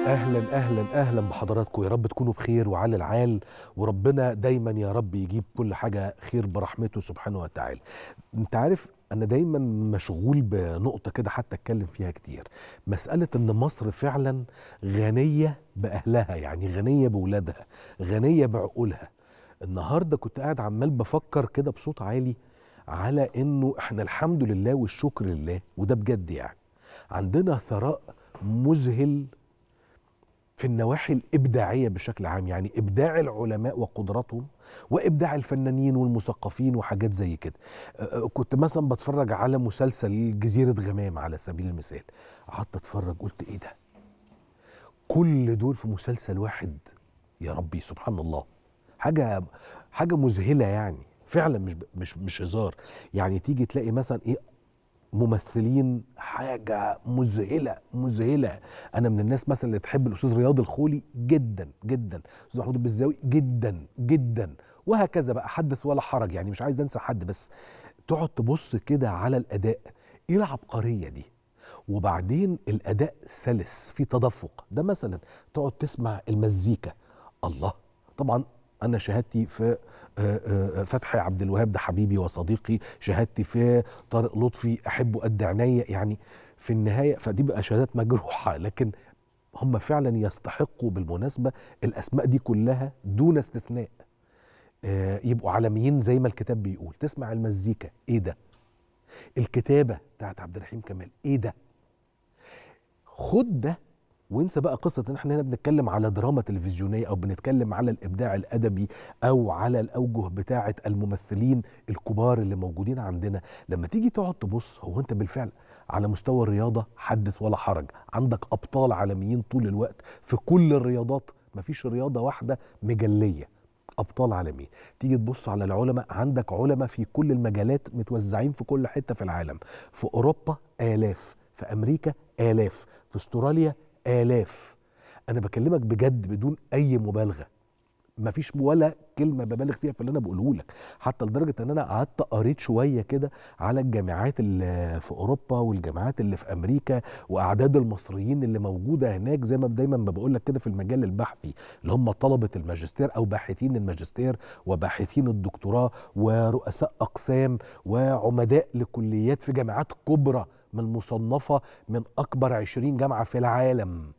اهلا اهلا اهلا بحضراتكم يا رب تكونوا بخير وعلى العال وربنا دايما يا رب يجيب كل حاجه خير برحمته سبحانه وتعالى انت عارف انا دايما مشغول بنقطه كده حتى اتكلم فيها كتير مساله ان مصر فعلا غنيه باهلها يعني غنيه باولادها غنيه بعقولها النهارده كنت قاعد عمال بفكر كده بصوت عالي على انه احنا الحمد لله والشكر لله وده بجد يعني عندنا ثراء مذهل في النواحي الإبداعية بشكل عام يعني إبداع العلماء وقدراتهم وإبداع الفنانين والمثقفين وحاجات زي كده أه، كنت مثلا بتفرج على مسلسل جزيرة غمام على سبيل المثال قعدت أتفرج قلت إيه ده كل دول في مسلسل واحد يا ربي سبحان الله حاجة حاجة مذهلة يعني فعلا مش مش مش هزار يعني تيجي تلاقي مثلا ايه ممثلين حاجة مذهلة مذهلة أنا من الناس مثلا اللي تحب الأستاذ رياض الخولي جدا جدا الأستاذ محمود البزاوي جدا جدا وهكذا بقى حدث ولا حرج يعني مش عايز أنسى حد بس تقعد تبص كده على الأداء إيه العبقرية دي وبعدين الأداء سلس في تدفق ده مثلا تقعد تسمع المزيكا الله طبعا انا شهادتي في آه، آه، فتحي عبد الوهاب ده حبيبي وصديقي شهادتي في طارق لطفي احبه قد عينيا يعني في النهايه فدي بقى شهادات مجروحه لكن هم فعلا يستحقوا بالمناسبه الاسماء دي كلها دون استثناء آه، يبقوا عالميين زي ما الكتاب بيقول تسمع المزيكا ايه ده الكتابه بتاعت عبد الرحيم كمال ايه ده خد ده وانسى بقى قصه ان احنا هنا بنتكلم على دراما تلفزيونيه او بنتكلم على الابداع الادبي او على الاوجه بتاعه الممثلين الكبار اللي موجودين عندنا لما تيجي تقعد تبص هو انت بالفعل على مستوى الرياضه حدث ولا حرج عندك ابطال عالميين طول الوقت في كل الرياضات مفيش رياضه واحده مجليه ابطال عالميين تيجي تبص على العلماء عندك علماء في كل المجالات متوزعين في كل حته في العالم في اوروبا الاف في امريكا الاف في استراليا آلاف أنا بكلمك بجد بدون أي مبالغة مفيش ولا كلمة ببالغ فيها في اللي أنا بقوله لك حتى لدرجة إن أنا قعدت قريت شوية كده على الجامعات اللي في أوروبا والجامعات اللي في أمريكا وأعداد المصريين اللي موجودة هناك زي ما دايما ما بقول لك كده في المجال البحثي اللي هم طلبة الماجستير أو باحثين الماجستير وباحثين الدكتوراه ورؤساء أقسام وعمداء لكليات في جامعات كبرى من مصنفة من أكبر عشرين جامعة في العالم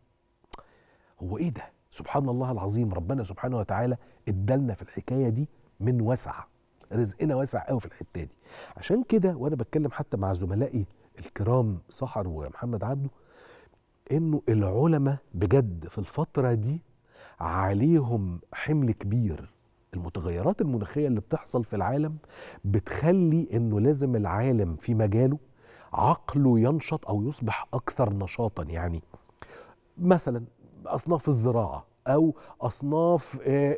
هو إيه ده؟ سبحان الله العظيم ربنا سبحانه وتعالى ادالنا في الحكاية دي من وسع رزقنا واسع قوي في الحتة دي عشان كده وأنا بتكلم حتى مع زملائي الكرام سحر ومحمد عبده إنه العلماء بجد في الفترة دي عليهم حمل كبير المتغيرات المناخية اللي بتحصل في العالم بتخلي إنه لازم العالم في مجاله عقله ينشط او يصبح اكثر نشاطا يعني مثلا اصناف الزراعه او اصناف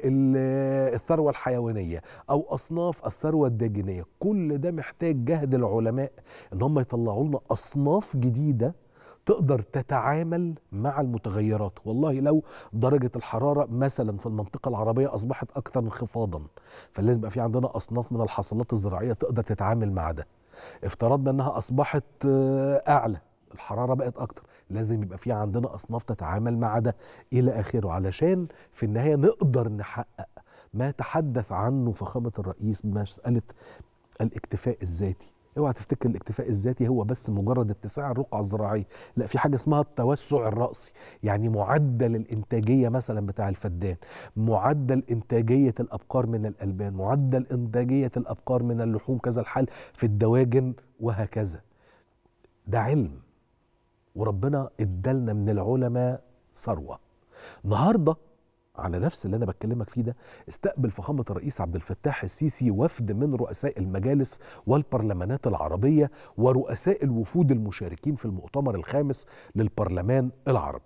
الثروه الحيوانيه او اصناف الثروه الداجنيه كل ده محتاج جهد العلماء ان هم يطلعوا لنا اصناف جديده تقدر تتعامل مع المتغيرات والله لو درجة الحرارة مثلا في المنطقة العربية أصبحت أكثر انخفاضا فلازم يبقى في عندنا أصناف من الحصلات الزراعية تقدر تتعامل مع ده افترضنا انها اصبحت اعلى الحراره بقت اكتر لازم يبقى في عندنا اصناف تتعامل مع ده الى اخره علشان في النهايه نقدر نحقق ما تحدث عنه فخامه الرئيس بمساله الاكتفاء الذاتي اوعى تفتكر الاكتفاء الذاتي هو بس مجرد اتساع الرقعه الزراعيه لا في حاجه اسمها التوسع الراسي يعني معدل الانتاجيه مثلا بتاع الفدان معدل انتاجيه الابقار من الالبان معدل انتاجيه الابقار من اللحوم كذا الحال في الدواجن وهكذا ده علم وربنا ادالنا من العلماء ثروه النهارده على نفس اللي انا بكلمك فيه ده استقبل فخامه الرئيس عبد الفتاح السيسي وفد من رؤساء المجالس والبرلمانات العربيه ورؤساء الوفود المشاركين في المؤتمر الخامس للبرلمان العربي.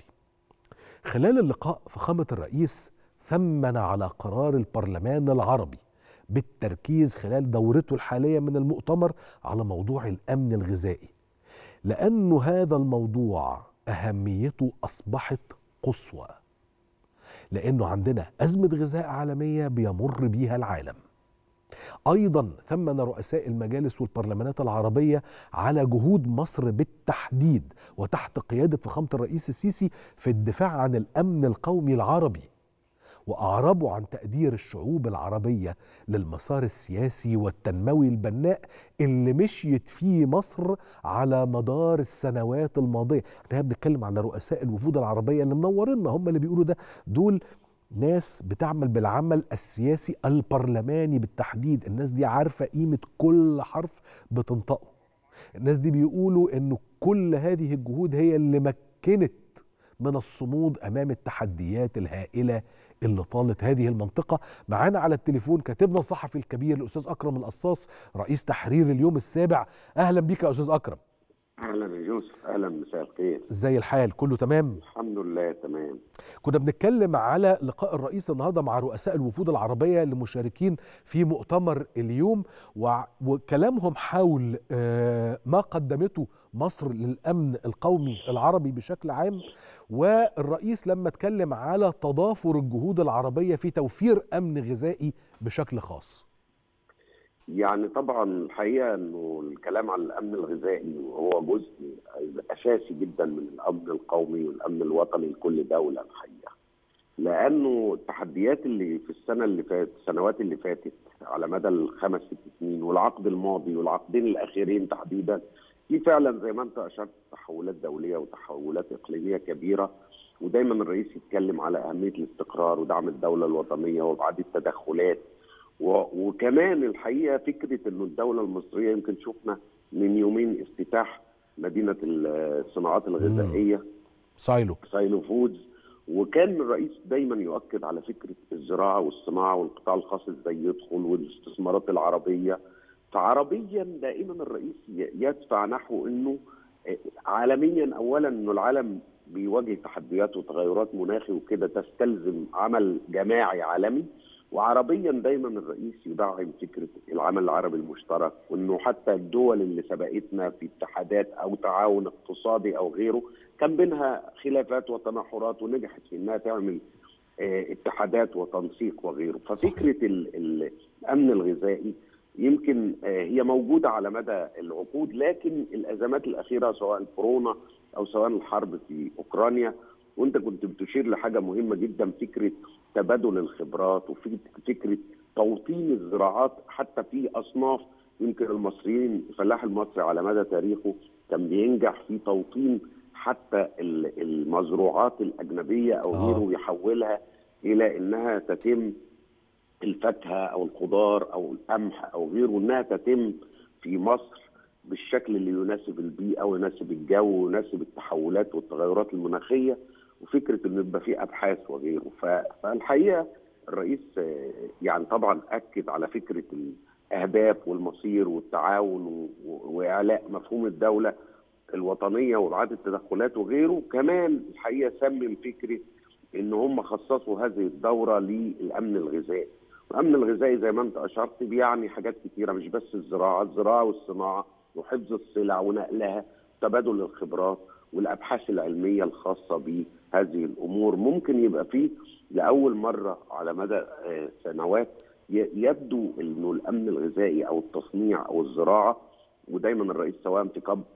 خلال اللقاء فخامه الرئيس ثمن على قرار البرلمان العربي بالتركيز خلال دورته الحاليه من المؤتمر على موضوع الامن الغذائي. لانه هذا الموضوع اهميته اصبحت قصوى. لانه عندنا ازمه غذاء عالميه بيمر بيها العالم ايضا ثمن رؤساء المجالس والبرلمانات العربيه على جهود مصر بالتحديد وتحت قياده فخامه الرئيس السيسي في الدفاع عن الامن القومي العربي واعربوا عن تقدير الشعوب العربيه للمسار السياسي والتنموي البناء اللي مشيت فيه مصر على مدار السنوات الماضيه احنا بنتكلم على رؤساء الوفود العربيه اللي منورينا هم اللي بيقولوا ده دول ناس بتعمل بالعمل السياسي البرلماني بالتحديد الناس دي عارفه قيمه كل حرف بتنطقه الناس دي بيقولوا انه كل هذه الجهود هي اللي مكنت من الصمود امام التحديات الهائله اللي طالت هذه المنطقه معانا على التليفون كاتبنا الصحفي الكبير الاستاذ اكرم القصاص رئيس تحرير اليوم السابع اهلا بك يا استاذ اكرم اهلا يا يوسف اهلا مساء الخير ازاي الحال كله تمام الحمد لله تمام كنا بنتكلم على لقاء الرئيس النهارده مع رؤساء الوفود العربيه اللي مشاركين في مؤتمر اليوم وكلامهم حول ما قدمته مصر للامن القومي العربي بشكل عام والرئيس لما اتكلم على تضافر الجهود العربيه في توفير امن غذائي بشكل خاص يعني طبعا الحقيقه انه الكلام عن الامن الغذائي هو جزء اساسي جدا من الامن القومي والامن الوطني لكل دوله الحقيقه. لانه التحديات اللي في السنه اللي فاتت السنوات اللي فاتت على مدى الخمس ست سنين والعقد الماضي والعقدين الاخيرين تحديدا في فعلا زي ما انت اشرت تحولات دوليه وتحولات اقليميه كبيره ودايما الرئيس يتكلم على اهميه الاستقرار ودعم الدوله الوطنيه وابعاد التدخلات وكمان الحقيقه فكره انه الدوله المصريه يمكن شفنا من يومين افتتاح مدينه الصناعات الغذائيه سايلو سايلو فودز وكان الرئيس دايما يؤكد على فكره الزراعه والصناعه والقطاع الخاص ازاي يدخل والاستثمارات العربيه فعربيا دائما الرئيس يدفع نحو انه عالميا اولا انه العالم بيواجه تحديات وتغيرات مناخي وكده تستلزم عمل جماعي عالمي وعربيا دايما الرئيس يدعم فكره العمل العربي المشترك وانه حتى الدول اللي سبقتنا في اتحادات او تعاون اقتصادي او غيره كان بينها خلافات وتناحرات ونجحت في انها تعمل اتحادات وتنسيق وغيره ففكره الامن الغذائي يمكن هي موجوده على مدى العقود لكن الازمات الاخيره سواء الكورونا او سواء الحرب في اوكرانيا وانت كنت بتشير لحاجه مهمه جدا فكره تبادل الخبرات وفكره توطين الزراعات حتى في اصناف يمكن المصريين الفلاح المصري على مدى تاريخه كان بينجح في توطين حتى المزروعات الاجنبيه او غيره يحولها الى انها تتم الفاكهه او الخضار او القمح او غيره انها تتم في مصر بالشكل اللي يناسب البيئه ويناسب الجو ويناسب التحولات والتغيرات المناخيه وفكره انه يبقى في ابحاث وغيره فالحقيقه الرئيس يعني طبعا اكد على فكره الاهداف والمصير والتعاون واعلاء مفهوم الدوله الوطنيه وابعاد التدخلات وغيره كمان الحقيقه سمم فكره ان هم خصصوا هذه الدوره للامن الغذائي الامن الغذائي زي ما انت اشرت بيعني حاجات كثيره مش بس الزراعه الزراعه والصناعه وحفظ السلع ونقلها تبادل الخبرات والابحاث العلميه الخاصه بهذه الامور ممكن يبقى فيه لاول مره على مدى سنوات يبدو انه الامن الغذائي او التصنيع او الزراعه ودايما الرئيس سواء في كاب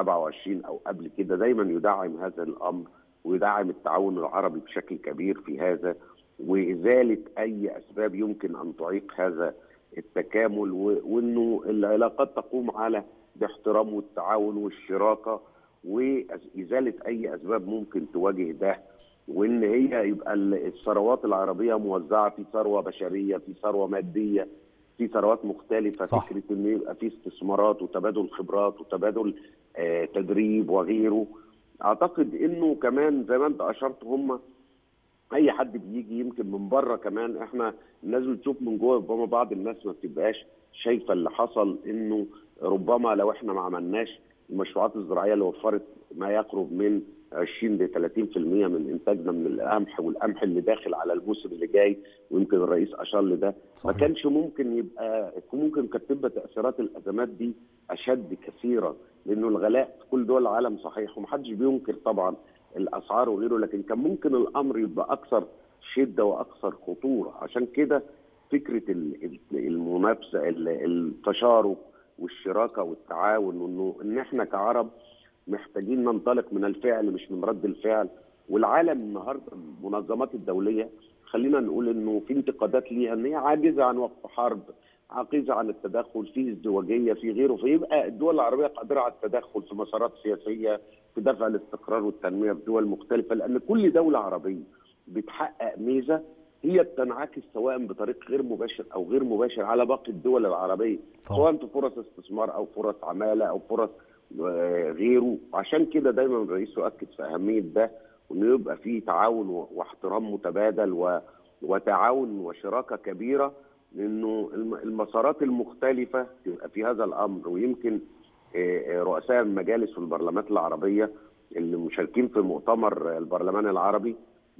27 او قبل كده دايما يدعم هذا الامر ويدعم التعاون العربي بشكل كبير في هذا وازاله اي اسباب يمكن ان تعيق هذا التكامل وانه العلاقات تقوم على الاحترام والتعاون والشراكه وازاله اي اسباب ممكن تواجه ده وان هي يبقى الثروات العربيه موزعه في ثروه بشريه في ثروه ماديه في ثروات مختلفه صح. فكره ان يبقى في استثمارات وتبادل خبرات وتبادل آه تدريب وغيره اعتقد انه كمان زي ما انت اشرت هم اي حد بيجي يمكن من بره كمان احنا الناس بتشوف من جوه ربما بعض الناس ما بتبقاش شايفه اللي حصل انه ربما لو احنا ما عملناش المشروعات الزراعيه اللي وفرت ما يقرب من 20 ل 30% من انتاجنا من القمح والقمح اللي داخل على الموسم اللي جاي ويمكن الرئيس اشار لده ما كانش ممكن يبقى ممكن كانت تبقى تاثيرات الازمات دي اشد كثيرا لانه الغلاء في كل دول العالم صحيح ومحدش بينكر طبعا الاسعار وغيره لكن كان ممكن الامر يبقى اكثر شده واكثر خطوره عشان كده فكره المنافسه التشارك والشراكه والتعاون وانه ان احنا كعرب محتاجين ننطلق من الفعل مش من رد الفعل والعالم النهارده المنظمات الدوليه خلينا نقول انه في انتقادات ليها ان هي عاجزه عن وقف حرب عاجزه عن التدخل في ازدواجيه في غيره فيبقى الدول العربيه قادره على التدخل في مسارات سياسيه في دفع الاستقرار والتنميه في دول مختلفه لان كل دوله عربيه بتحقق ميزه هي بتنعكس سواء بطريق غير مباشر او غير مباشر على باقي الدول العربيه طبعا. سواء في فرص استثمار او فرص عماله او فرص غيره عشان كده دايما الرئيس يؤكد في اهميه ده وانه يبقى في تعاون واحترام متبادل و... وتعاون وشراكه كبيره لانه المسارات المختلفه تبقى في هذا الامر ويمكن رؤساء المجالس والبرلمانات العربيه اللي مشاركين في مؤتمر البرلمان العربي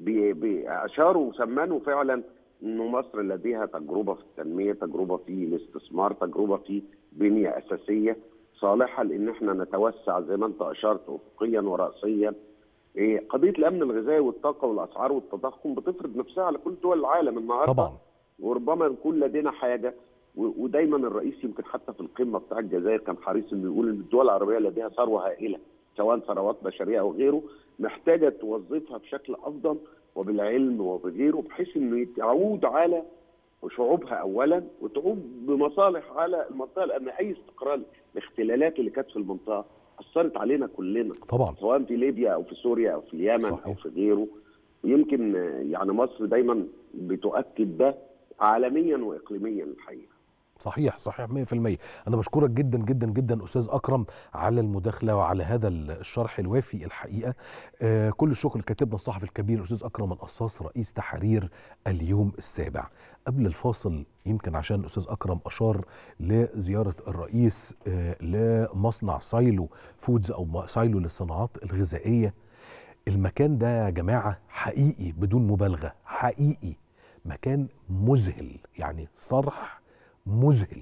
اشاروا وسمنوا فعلا انه مصر لديها تجربه في التنميه، تجربه في الاستثمار، تجربه في بنيه اساسيه صالحه لان احنا نتوسع زي ما انت اشرت افقيا وراسيا. قضيه الامن الغذائي والطاقه والاسعار والتضخم بتفرض نفسها على كل دول العالم النهارده طبعا وربما يكون لدينا حاجه ودايما الرئيس يمكن حتى في القمه بتاع الجزائر كان حريص انه يقول ان الدول العربيه لديها ثروه هائله سواء ثروات بشريه او غيره محتاجه توظفها بشكل افضل وبالعلم وبغيره بحيث انه تعود على شعوبها اولا وتعود بمصالح على المنطقه لان اي استقرار الاختلالات اللي كانت في المنطقه اثرت علينا كلنا طبعا سواء في ليبيا او في سوريا او في اليمن صحيح. او في غيره يمكن يعني مصر دايما بتؤكد ده عالميا واقليميا الحقيقه صحيح صحيح 100% انا بشكرك جدا جدا جدا استاذ اكرم على المداخله وعلى هذا الشرح الوافي الحقيقه آه كل الشكر لكاتبنا الصحفي الكبير الاستاذ اكرم القصاص رئيس تحرير اليوم السابع قبل الفاصل يمكن عشان الاستاذ اكرم اشار لزياره الرئيس آه لمصنع سايلو فودز او سايلو للصناعات الغذائيه المكان ده يا جماعه حقيقي بدون مبالغه حقيقي مكان مذهل يعني صرح مذهل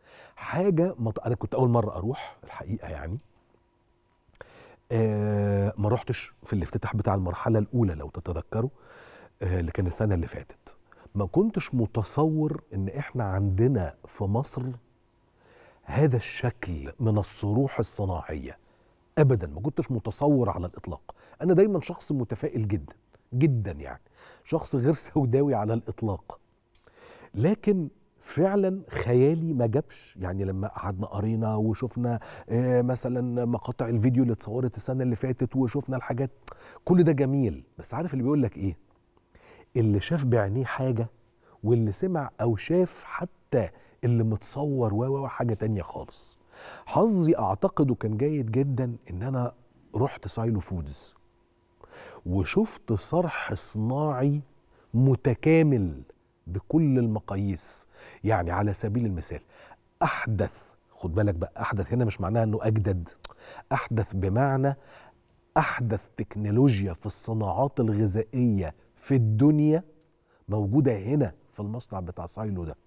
حاجه مط... انا كنت اول مره اروح الحقيقه يعني آه ما رحتش في الافتتاح بتاع المرحله الاولى لو تتذكروا آه اللي كان السنه اللي فاتت ما كنتش متصور ان احنا عندنا في مصر هذا الشكل من الصروح الصناعيه ابدا ما كنتش متصور على الاطلاق انا دايما شخص متفائل جدا جدا يعني شخص غير سوداوي على الاطلاق لكن فعلا خيالي ما جابش يعني لما قعدنا قرينا وشفنا آه مثلا مقاطع الفيديو اللي اتصورت السنه اللي فاتت وشفنا الحاجات كل ده جميل بس عارف اللي بيقول لك ايه اللي شاف بعينيه حاجه واللي سمع او شاف حتى اللي متصور و حاجه تانية خالص حظي اعتقد كان جيد جدا ان انا رحت سايلو فودز وشفت صرح صناعي متكامل بكل المقاييس يعني على سبيل المثال احدث خد بالك بقى احدث هنا مش معناها انه اجدد احدث بمعنى احدث تكنولوجيا في الصناعات الغذائيه في الدنيا موجوده هنا في المصنع بتاع سايلو ده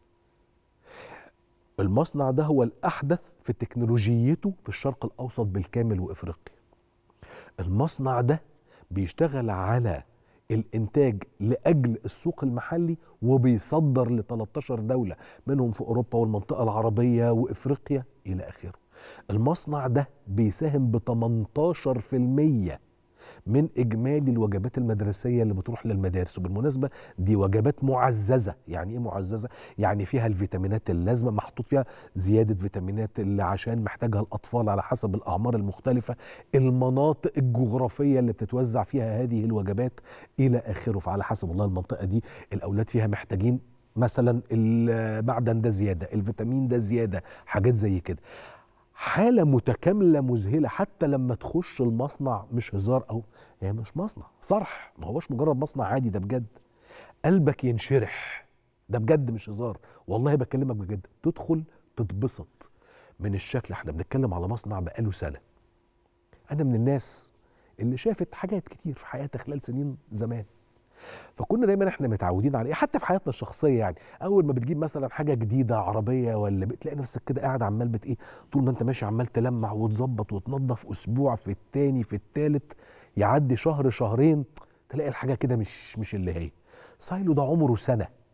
المصنع ده هو الاحدث في تكنولوجيته في الشرق الاوسط بالكامل وافريقيا المصنع ده بيشتغل على الانتاج لاجل السوق المحلي وبيصدر ل 13 دوله منهم في اوروبا والمنطقه العربيه وافريقيا الى اخره. المصنع ده بيساهم ب 18% من اجمالي الوجبات المدرسيه اللي بتروح للمدارس وبالمناسبه دي وجبات معززه يعني ايه معززه يعني فيها الفيتامينات اللازمه محطوط فيها زياده فيتامينات اللي عشان محتاجها الاطفال على حسب الاعمار المختلفه المناطق الجغرافيه اللي بتتوزع فيها هذه الوجبات الى اخره فعلى حسب والله المنطقه دي الاولاد فيها محتاجين مثلا المعدن ده زياده الفيتامين ده زياده حاجات زي كده حاله متكامله مذهله حتى لما تخش المصنع مش هزار او هي يعني مش مصنع صرح ما هوش مجرد مصنع عادي ده بجد قلبك ينشرح ده بجد مش هزار والله بكلمك بجد تدخل تتبسط من الشكل احنا بنتكلم على مصنع بقاله سنه انا من الناس اللي شافت حاجات كتير في حياتها خلال سنين زمان فكنا دايما احنا متعودين على حتى في حياتنا الشخصيه يعني اول ما بتجيب مثلا حاجه جديده عربيه ولا بتلاقي نفسك كده قاعد عمال بت ايه طول ما انت ماشي عمال تلمع وتظبط وتنظف اسبوع في التاني في التالت يعدي شهر شهرين تلاقي الحاجه كده مش مش اللي هي سايلو ده عمره سنه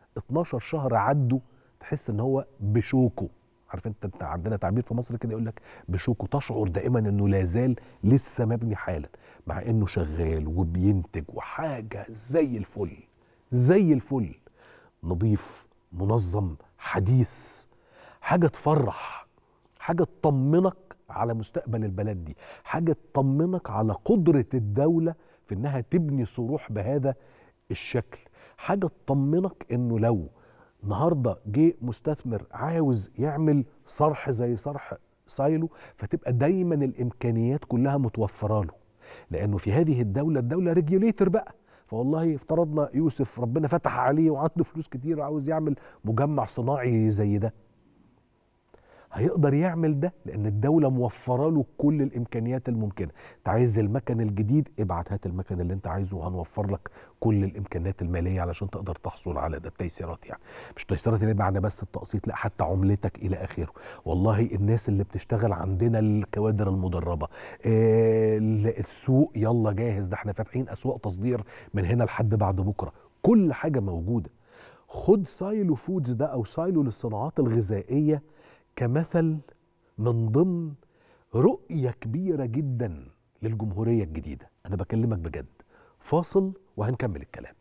12 شهر عدوا تحس ان هو بشوكه عارف انت انت عندنا تعبير في مصر كده يقول لك بشوكه تشعر دائما انه لا زال لسه مبني حالا مع انه شغال وبينتج وحاجه زي الفل زي الفل نظيف منظم حديث حاجه تفرح حاجه تطمنك على مستقبل البلد دي حاجه تطمنك على قدره الدوله في انها تبني صروح بهذا الشكل حاجه تطمنك انه لو النهارده جه مستثمر عاوز يعمل صرح زي صرح سايلو فتبقى دايما الامكانيات كلها متوفره له لانه في هذه الدوله الدوله ريجوليتر بقى فوالله افترضنا يوسف ربنا فتح عليه وعنده فلوس كتير وعاوز يعمل مجمع صناعي زي ده هيقدر يعمل ده لان الدوله موفره له كل الامكانيات الممكنه انت عايز المكن الجديد ابعت هات المكن اللي انت عايزه وهنوفر لك كل الامكانيات الماليه علشان تقدر تحصل على ده التيسيرات يعني مش تيسيرات اللي معنى بس التقسيط لا حتى عملتك الى اخره والله الناس اللي بتشتغل عندنا الكوادر المدربه آه السوق يلا جاهز ده احنا فاتحين اسواق تصدير من هنا لحد بعد بكره كل حاجه موجوده خد سايلو فودز ده او سايلو للصناعات الغذائيه كمثل من ضمن رؤية كبيرة جدا للجمهورية الجديدة أنا بكلمك بجد فاصل وهنكمل الكلام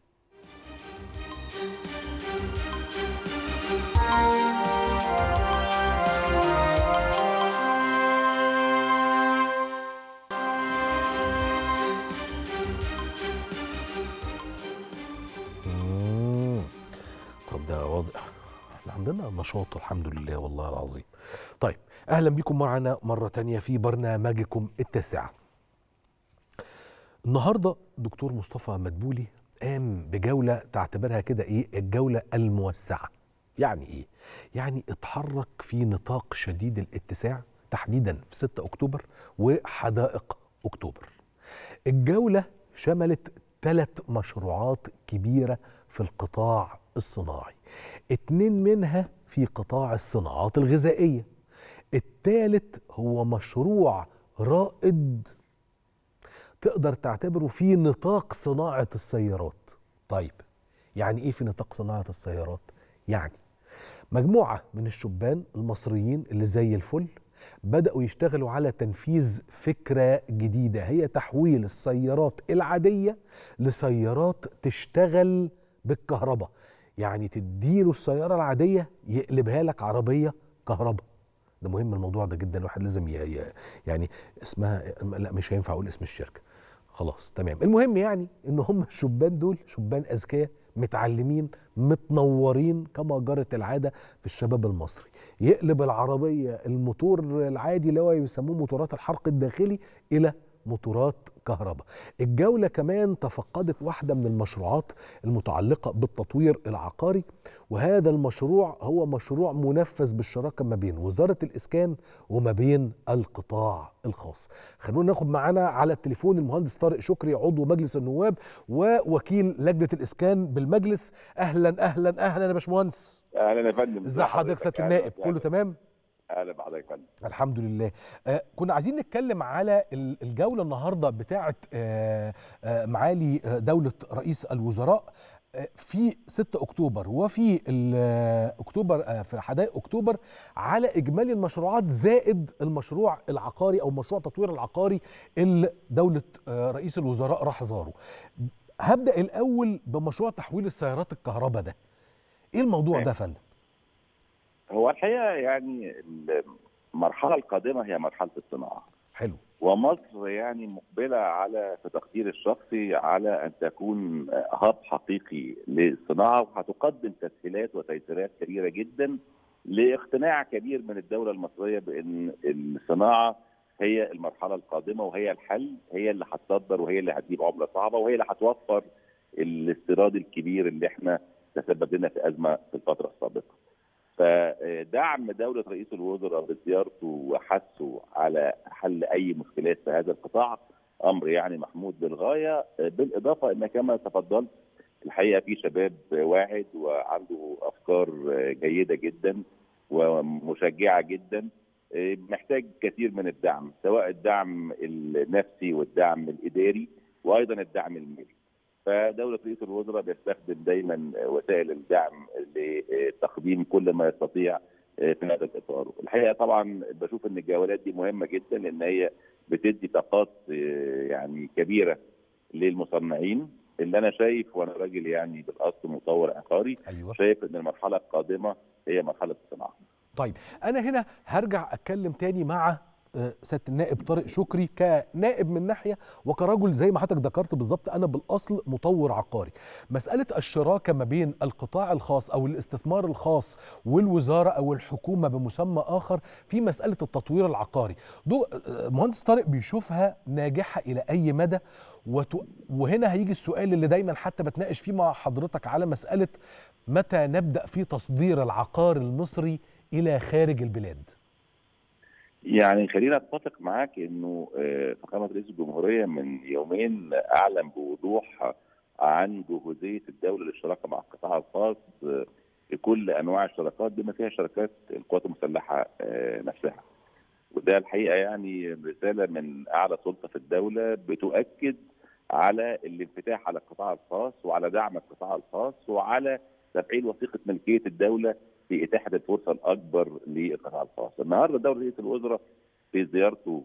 مم. طب ده واضح احنا عندنا نشاط الحمد لله والله العظيم طيب اهلا بكم معنا مرة تانية في برنامجكم التاسعة النهاردة دكتور مصطفى مدبولي قام بجولة تعتبرها كده ايه الجولة الموسعة يعني ايه يعني اتحرك في نطاق شديد الاتساع تحديدا في 6 اكتوبر وحدائق اكتوبر الجولة شملت ثلاث مشروعات كبيرة في القطاع الصناعي اتنين منها في قطاع الصناعات الغذائية الثالث هو مشروع رائد تقدر تعتبره في نطاق صناعة السيارات طيب يعني ايه في نطاق صناعة السيارات يعني مجموعة من الشبان المصريين اللي زي الفل بدأوا يشتغلوا على تنفيذ فكرة جديدة هي تحويل السيارات العادية لسيارات تشتغل بالكهرباء يعني تديله السيارة العادية يقلبها لك عربية كهرباء ده مهم الموضوع ده جدا الواحد لازم ي... ي... يعني اسمها لا مش هينفع اقول اسم الشركه خلاص تمام المهم يعني ان هم الشبان دول شبان اذكياء متعلمين متنورين كما جرت العاده في الشباب المصري يقلب العربيه الموتور العادي اللي هو بيسموه موتورات الحرق الداخلي الى موتورات كهرباء الجولة كمان تفقدت واحدة من المشروعات المتعلقة بالتطوير العقاري وهذا المشروع هو مشروع منفذ بالشراكة ما بين وزارة الإسكان وما بين القطاع الخاص خلونا ناخد معانا على التليفون المهندس طارق شكري عضو مجلس النواب ووكيل لجنة الإسكان بالمجلس أهلا أهلا أهلا يا باشمهندس أهلا يا فندم ازي حضرتك سيادة النائب كله تمام؟ اهلا بحضرتك يا فندم الحمد لله آه كنا عايزين نتكلم على الجوله النهارده بتاعه آه آه معالي دوله رئيس الوزراء في 6 اكتوبر وفي اكتوبر في حدائق اكتوبر على اجمالي المشروعات زائد المشروع العقاري او مشروع تطوير العقاري اللي دوله رئيس الوزراء راح زاره هبدا الاول بمشروع تحويل السيارات الكهرباء ده ايه الموضوع ده يا فندم هو الحقيقه يعني المرحله القادمه هي مرحله الصناعه حلو ومصر يعني مقبله على في تقديري الشخصي على ان تكون هاب حقيقي للصناعه وهتقدم تسهيلات وتيسيرات كبيره جدا لاقتناع كبير من الدوله المصريه بان الصناعه هي المرحله القادمه وهي الحل هي اللي هتصدر وهي اللي هتجيب عمله صعبه وهي اللي هتوفر الاستيراد الكبير اللي احنا تسبب لنا في ازمه في الفتره السابقه. فدعم دولة رئيس الوزراء بزيارته وحثه على حل أي مشكلات في هذا القطاع أمر يعني محمود للغاية بالإضافة أن كما تفضلت الحقيقة في شباب واعد وعنده أفكار جيدة جدا ومشجعة جدا محتاج كثير من الدعم سواء الدعم النفسي والدعم الإداري وأيضا الدعم المالي فدوله رئيس الوزراء بيستخدم دايما وسائل الدعم لتقديم كل ما يستطيع في هذا الاطار. الحقيقه طبعا بشوف ان الجولات دي مهمه جدا لان هي بتدي طاقات يعني كبيره للمصنعين اللي انا شايف وانا راجل يعني بالاصل مطور عقاري أيوة. شايف ان المرحله القادمه هي مرحله الصناعه. طيب انا هنا هرجع اتكلم تاني مع سياده النائب طارق شكري كنائب من ناحيه وكرجل زي ما حضرتك ذكرت بالظبط انا بالاصل مطور عقاري مساله الشراكه ما بين القطاع الخاص او الاستثمار الخاص والوزاره او الحكومه بمسمى اخر في مساله التطوير العقاري دو مهندس طارق بيشوفها ناجحه الى اي مدى وتو وهنا هيجي السؤال اللي دايما حتى بتناقش فيه مع حضرتك على مساله متى نبدا في تصدير العقار المصري الى خارج البلاد يعني خلينا اتفق معاك انه فخامه رئيس الجمهوريه من يومين اعلن بوضوح عن جهوزيه الدوله للشراكه مع القطاع الخاص في كل انواع الشراكات بما فيها شركات القوات المسلحه نفسها. وده الحقيقه يعني رساله من اعلى سلطه في الدوله بتؤكد على الانفتاح على القطاع الخاص وعلى دعم القطاع الخاص وعلى تفعيل وثيقه ملكيه الدوله في اتاحه الفرصه الاكبر للقطاع الخاص. النهارده دوله رئيس الوزراء في زيارته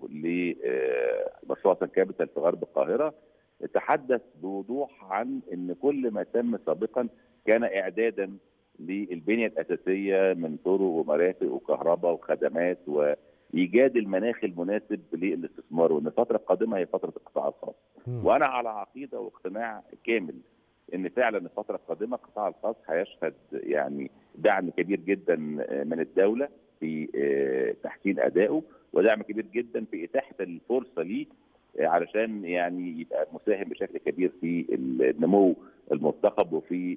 لمشروع سان كابيتال في غرب القاهره تحدث بوضوح عن ان كل ما تم سابقا كان اعدادا للبنيه الاساسيه من طرق ومرافق وكهرباء وخدمات وايجاد المناخ المناسب للاستثمار وان الفتره القادمه هي فتره القطاع الخاص. وانا على عقيده واقتناع كامل ان فعلا الفتره القادمه القطاع الخاص هيشهد يعني دعم كبير جدا من الدوله في تحسين ادائه ودعم كبير جدا في اتاحه الفرصه ليه علشان يعني يبقى مساهم بشكل كبير في النمو المرتقب وفي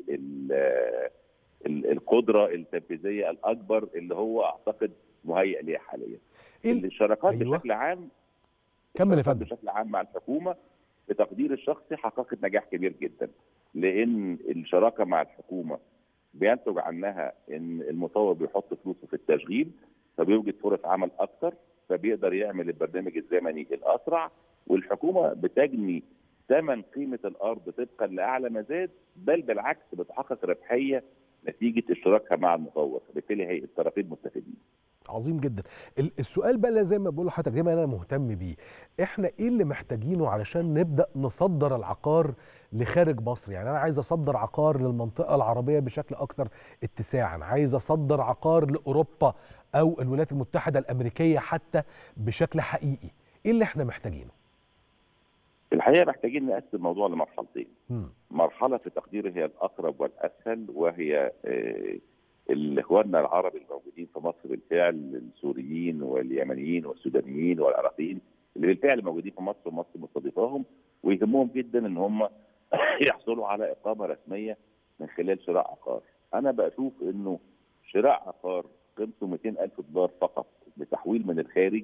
القدره التنفيذيه الاكبر اللي هو اعتقد مهيئ ليها حاليا. الشراكات أيوة. بشكل عام كمل يا فندم بشكل عام مع الحكومه بتقدير الشخصي حققت نجاح كبير جدا لان الشراكه مع الحكومه بينتج عنها ان المطور بيحط فلوسه في التشغيل فبيوجد فرص عمل اكثر فبيقدر يعمل البرنامج الزمني الاسرع والحكومه بتجني ثمن قيمه الارض طبقا لاعلى مزاد بل بالعكس بتحقق ربحيه نتيجه اشتراكها مع المطور فبالتالي هي الطرفين مستفيدين. عظيم جدا السؤال بقى زي ما بقول لحضرتك دايما انا مهتم بيه احنا ايه اللي محتاجينه علشان نبدا نصدر العقار لخارج مصر يعني انا عايز اصدر عقار للمنطقه العربيه بشكل اكثر اتساعا عايز اصدر عقار لاوروبا او الولايات المتحده الامريكيه حتى بشكل حقيقي ايه اللي احنا محتاجينه الحقيقه محتاجين نقسم الموضوع لمرحلتين مرحله في تقديري هي الاقرب والاسهل وهي آه الاخواننا العرب الموجودين في مصر بالفعل السوريين واليمنيين والسودانيين والعراقيين اللي بالفعل موجودين في مصر ومصر مستضيفاهم ويهمهم جدا ان هم يحصلوا على اقامه رسميه من خلال شراء عقار. انا بشوف انه شراء عقار قيمته 200 الف دولار فقط بتحويل من الخارج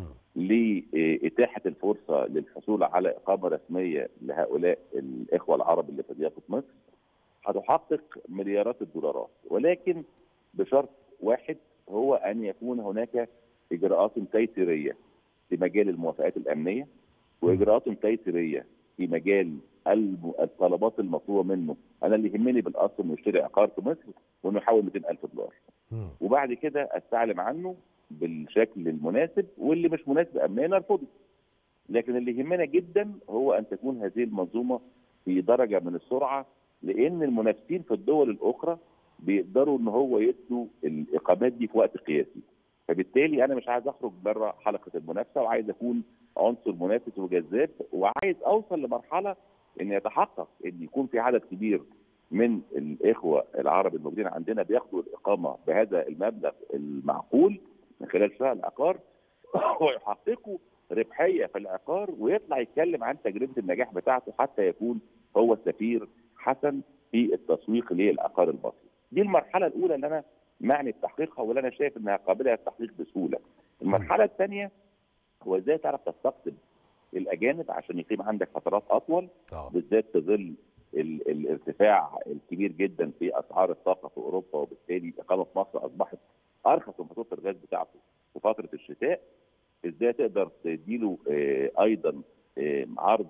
لاتاحه الفرصه للحصول على اقامه رسميه لهؤلاء الاخوه العرب اللي في ضيافه مصر هتحقق مليارات الدولارات ولكن بشرط واحد هو ان يكون هناك اجراءات تيسيريه في مجال الموافقات الامنيه واجراءات تيسيريه في مجال الطلبات المطلوبه منه انا اللي يهمني بالاصل انه يشتري عقار في مصر وانه يحول 200000 دولار وبعد كده استعلم عنه بالشكل المناسب واللي مش مناسب امنيا ارفضه لكن اللي يهمنا جدا هو ان تكون هذه المنظومه في درجه من السرعه لان المنافسين في الدول الاخرى بيقدروا ان هو يدوا الاقامات دي في وقت قياسي فبالتالي انا مش عايز اخرج بره حلقه المنافسه وعايز اكون عنصر منافس وجذاب وعايز اوصل لمرحله ان يتحقق ان يكون في عدد كبير من الاخوه العرب الموجودين عندنا بياخدوا الاقامه بهذا المبلغ المعقول من خلال شراء العقار ويحققوا ربحيه في العقار ويطلع يتكلم عن تجربه النجاح بتاعته حتى يكون هو سفير حسن في التسويق للعقار المصري. دي المرحله الاولى اللي انا معني بتحقيقها واللي انا شايف انها قابله للتحقيق بسهوله. المرحله الثانيه هو ازاي تعرف تستقطب الاجانب عشان يقيم عندك فترات اطول بالذات في ظل الارتفاع الكبير جدا في اسعار الطاقه في اوروبا وبالتالي الاقامه في مصر اصبحت ارخص من فاتوره الغاز بتاعته في فتره الشتاء ازاي تقدر تديله ايضا عرض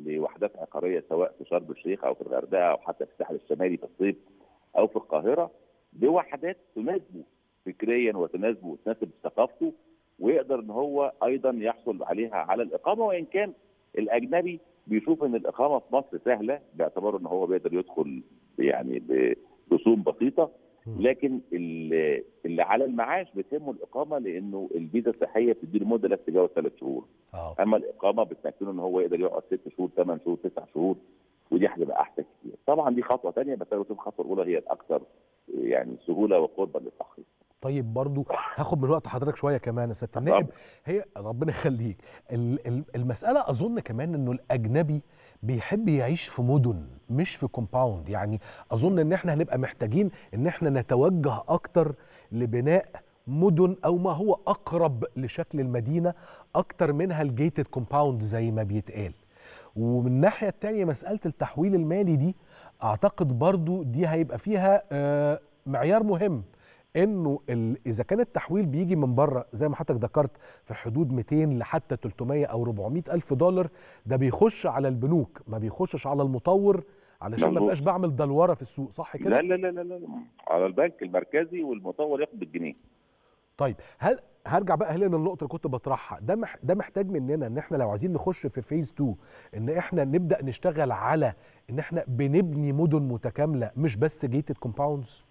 لوحدات عقاريه سواء في شرم الشيخ او في الغردقه او حتى في الساحل الشمالي في الصيف او في القاهره بوحدات تناسبه فكريا وتناسبه وتناسب ثقافته ويقدر ان هو ايضا يحصل عليها على الاقامه وان كان الاجنبي بيشوف ان الاقامه في مصر سهله باعتباره ان هو بيقدر يدخل يعني برسوم بسيطه لكن اللي, اللي على المعاش بتهمه الاقامه لانه الفيزا الصحيه بتدي له مده لا تتجاوز ثلاث شهور اه اما الاقامه بتمكنه ان هو يقدر يقعد ست شهور ثمان شهور تسع شهور ودي هتبقى احسن كتير طبعا دي خطوه ثانيه بس انا بشوف الخطوه الاولى هي الاكثر يعني سهوله وقربا للتحقيق طيب برضو هاخد من وقت حضرتك شويه كمان يا سياده النائب هي ربنا يخليك ال- ال- المساله اظن كمان انه الاجنبي بيحب يعيش في مدن مش في كومباوند يعني اظن ان احنا هنبقى محتاجين ان احنا نتوجه اكتر لبناء مدن او ما هو اقرب لشكل المدينه اكتر منها الجيتد كومباوند زي ما بيتقال ومن الناحيه التانية مساله التحويل المالي دي اعتقد برضو دي هيبقى فيها آه، معيار مهم انه ال- اذا كان التحويل بيجي من بره زي ما حضرتك ذكرت في حدود 200 لحتى 300 او 400 الف دولار ده بيخش على البنوك ما بيخشش على المطور علشان ما مظبوط. بقاش بعمل دلوره في السوق صح كده لا لا لا لا لا على البنك المركزي والمطور ياخد بالجنيه طيب هل هرجع بقى هنا للنقطه اللي كنت بطرحها ده مح ده محتاج مننا ان احنا لو عايزين نخش في فيز 2 ان احنا نبدا نشتغل على ان احنا بنبني مدن متكامله مش بس جيتد كومباوندز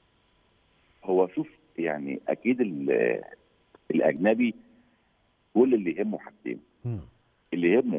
هو شوف يعني اكيد ال- الاجنبي كل اللي يهمه حاجتين اللي يهمه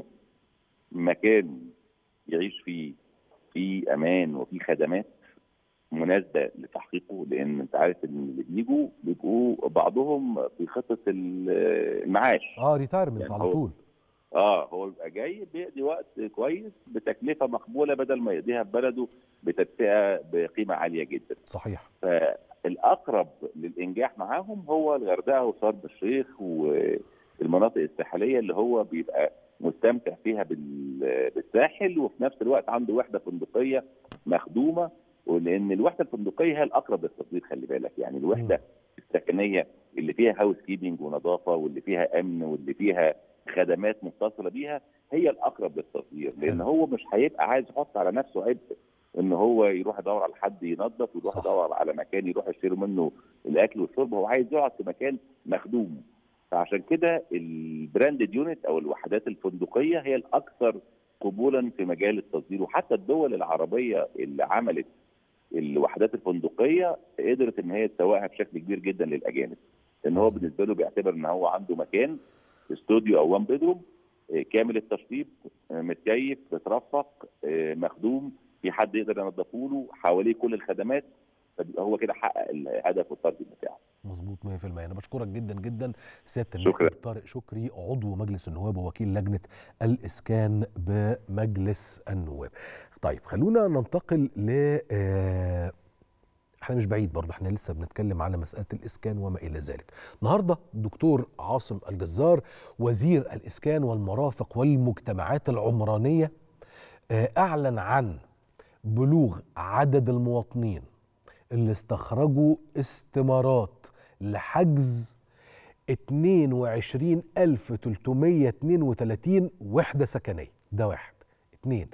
مكان يعيش فيه في امان وفي خدمات مناسبه لتحقيقه لان انت عارف ان اللي بيجوا بيبقوا بعضهم في خطه ال- المعاش اه ريتايرمنت يعني على هو- طول اه هو بيبقى جاي بيقضي وقت كويس بتكلفه مقبوله بدل ما يقضيها في بلده بتدفئه بقيمه عاليه جدا صحيح فالاقرب للانجاح معاهم هو الغردقه وشرم الشيخ والمناطق الساحليه اللي هو بيبقى مستمتع فيها بال- بالساحل وفي نفس الوقت عنده وحده فندقيه مخدومه ولان الوحده الفندقيه هي الاقرب للتصدير خلي بالك يعني الوحده السكنيه اللي فيها هاوس كيبنج ونظافه واللي فيها امن واللي فيها خدمات متصله بيها هي الاقرب للتصدير لان حلو. هو مش هيبقى عايز يحط على نفسه عبء ان هو يروح يدور على حد ينظف ويروح صح. يدور على مكان يروح يشتري منه الاكل والشرب هو عايز يقعد في مكان مخدوم فعشان كده البراندد يونت او الوحدات الفندقيه هي الاكثر قبولا في مجال التصدير وحتى الدول العربيه اللي عملت الوحدات الفندقيه قدرت ان هي تسوقها بشكل كبير جدا للاجانب لان هو بالنسبه له بيعتبر ان هو عنده مكان استوديو او وان بيدروم كامل التشطيب آه، متكيف مترفق آه، مخدوم في حد يقدر ينظفه له حواليه كل الخدمات فبيبقى هو كده حقق الهدف والتارجت بتاعه مظبوط 100% انا بشكرك جدا جدا سياده شكرا. النائب طارق شكري عضو مجلس النواب ووكيل لجنه الاسكان بمجلس النواب طيب خلونا ننتقل ل آه، احنا مش بعيد برضه احنا لسه بنتكلم على مساله الاسكان وما الى ذلك النهارده الدكتور عاصم الجزار وزير الاسكان والمرافق والمجتمعات العمرانيه آه، اعلن عن بلوغ عدد المواطنين اللي استخرجوا استمارات لحجز 22332 وحدة سكنية ده واحد اتنين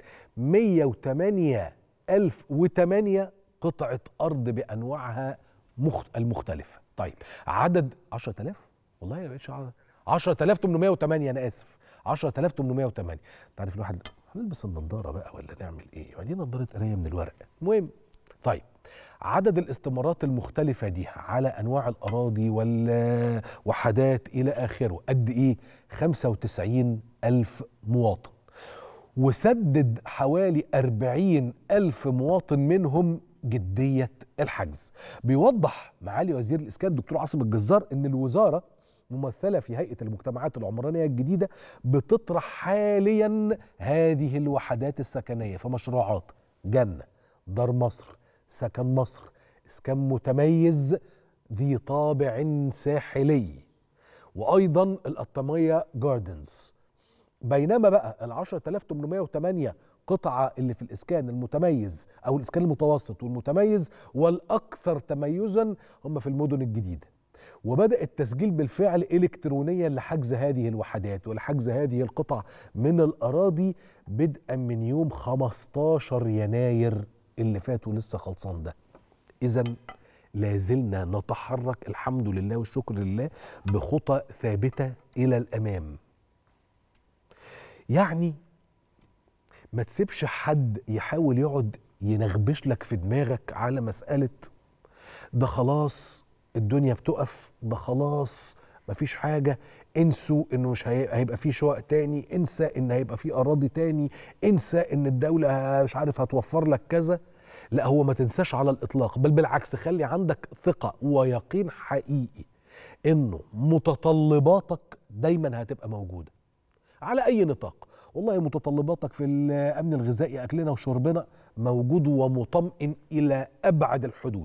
108008 قطعة أرض بأنواعها مخت... المختلفة طيب عدد 10000 والله يا بقتش عدد 10808 أنا آسف 10808 انت عارف الواحد هنلبس النضارة بقى ولا نعمل ايه؟ ما دي نضارة قراية من الورق المهم طيب عدد الاستمارات المختلفة دي على أنواع الأراضي والوحدات إلى آخره قد إيه؟ 95 ألف مواطن وسدد حوالي 40 ألف مواطن منهم جدية الحجز بيوضح معالي وزير الإسكان الدكتور عاصم الجزار أن الوزارة ممثلة في هيئة المجتمعات العمرانية الجديدة بتطرح حاليا هذه الوحدات السكنية في مشروعات جنة دار مصر سكن مصر اسكان متميز ذي طابع ساحلي وايضا القطاميه جاردنز بينما بقى ال 10808 قطعه اللي في الاسكان المتميز او الاسكان المتوسط والمتميز والاكثر تميزا هم في المدن الجديده وبدأ التسجيل بالفعل إلكترونيا لحجز هذه الوحدات ولحجز هذه القطع من الأراضي بدءا من يوم 15 يناير اللي فات ولسه خلصان ده إذا لازلنا نتحرك الحمد لله والشكر لله بخطى ثابتة إلى الأمام يعني ما تسيبش حد يحاول يقعد ينغبش لك في دماغك على مسألة ده خلاص الدنيا بتقف ده خلاص مفيش حاجة انسوا انه مش هي- هيبقى في شقق تاني انسى ان هيبقى في اراضي تاني انسى ان الدولة مش عارف هتوفر لك كذا لا هو ما تنساش على الاطلاق بل بالعكس خلي عندك ثقة ويقين حقيقي انه متطلباتك دايما هتبقى موجودة على اي نطاق والله متطلباتك في الامن الغذائي اكلنا وشربنا موجود ومطمئن الى ابعد الحدود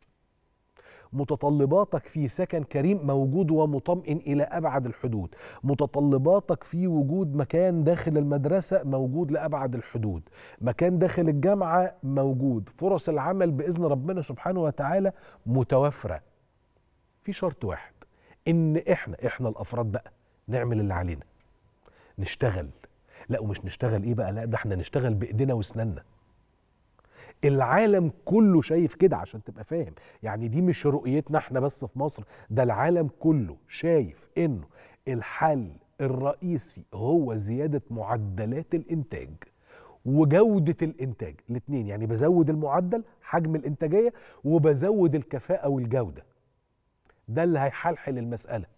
متطلباتك في سكن كريم موجود ومطمئن الى ابعد الحدود متطلباتك في وجود مكان داخل المدرسه موجود لابعد الحدود مكان داخل الجامعه موجود فرص العمل باذن ربنا سبحانه وتعالى متوفره في شرط واحد ان احنا احنا الافراد بقى نعمل اللي علينا نشتغل لا ومش نشتغل ايه بقى لا ده احنا نشتغل بايدينا واسناننا العالم كله شايف كده عشان تبقى فاهم يعني دي مش رؤيتنا احنا بس في مصر ده العالم كله شايف انه الحل الرئيسي هو زيادة معدلات الانتاج وجودة الانتاج الاتنين يعني بزود المعدل حجم الانتاجية وبزود الكفاءة والجودة ده اللي هيحلحل المسألة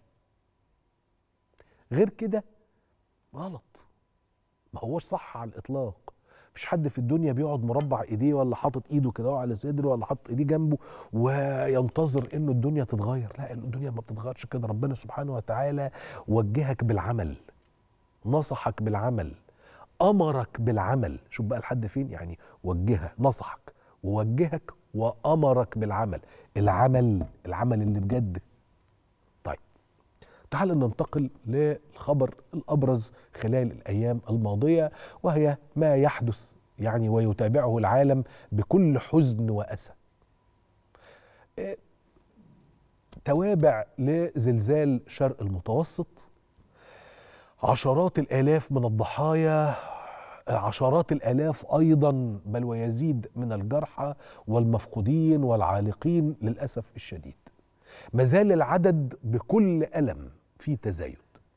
غير كده غلط ما هوش صح على الاطلاق مفيش حد في الدنيا بيقعد مربع ايديه ولا حاطط ايده كده على صدره ولا حاطط ايديه جنبه وينتظر انه الدنيا تتغير لا الدنيا ما بتتغيرش كده ربنا سبحانه وتعالى وجهك بالعمل نصحك بالعمل امرك بالعمل شوف بقى لحد فين يعني وجهك نصحك ووجهك وامرك بالعمل العمل العمل اللي بجد طيب تعال ننتقل للخبر الابرز خلال الايام الماضيه وهي ما يحدث يعني ويتابعه العالم بكل حزن واسى. إيه، توابع لزلزال شرق المتوسط عشرات الالاف من الضحايا عشرات الالاف ايضا بل ويزيد من الجرحى والمفقودين والعالقين للاسف الشديد. ما زال العدد بكل ألم في تزايد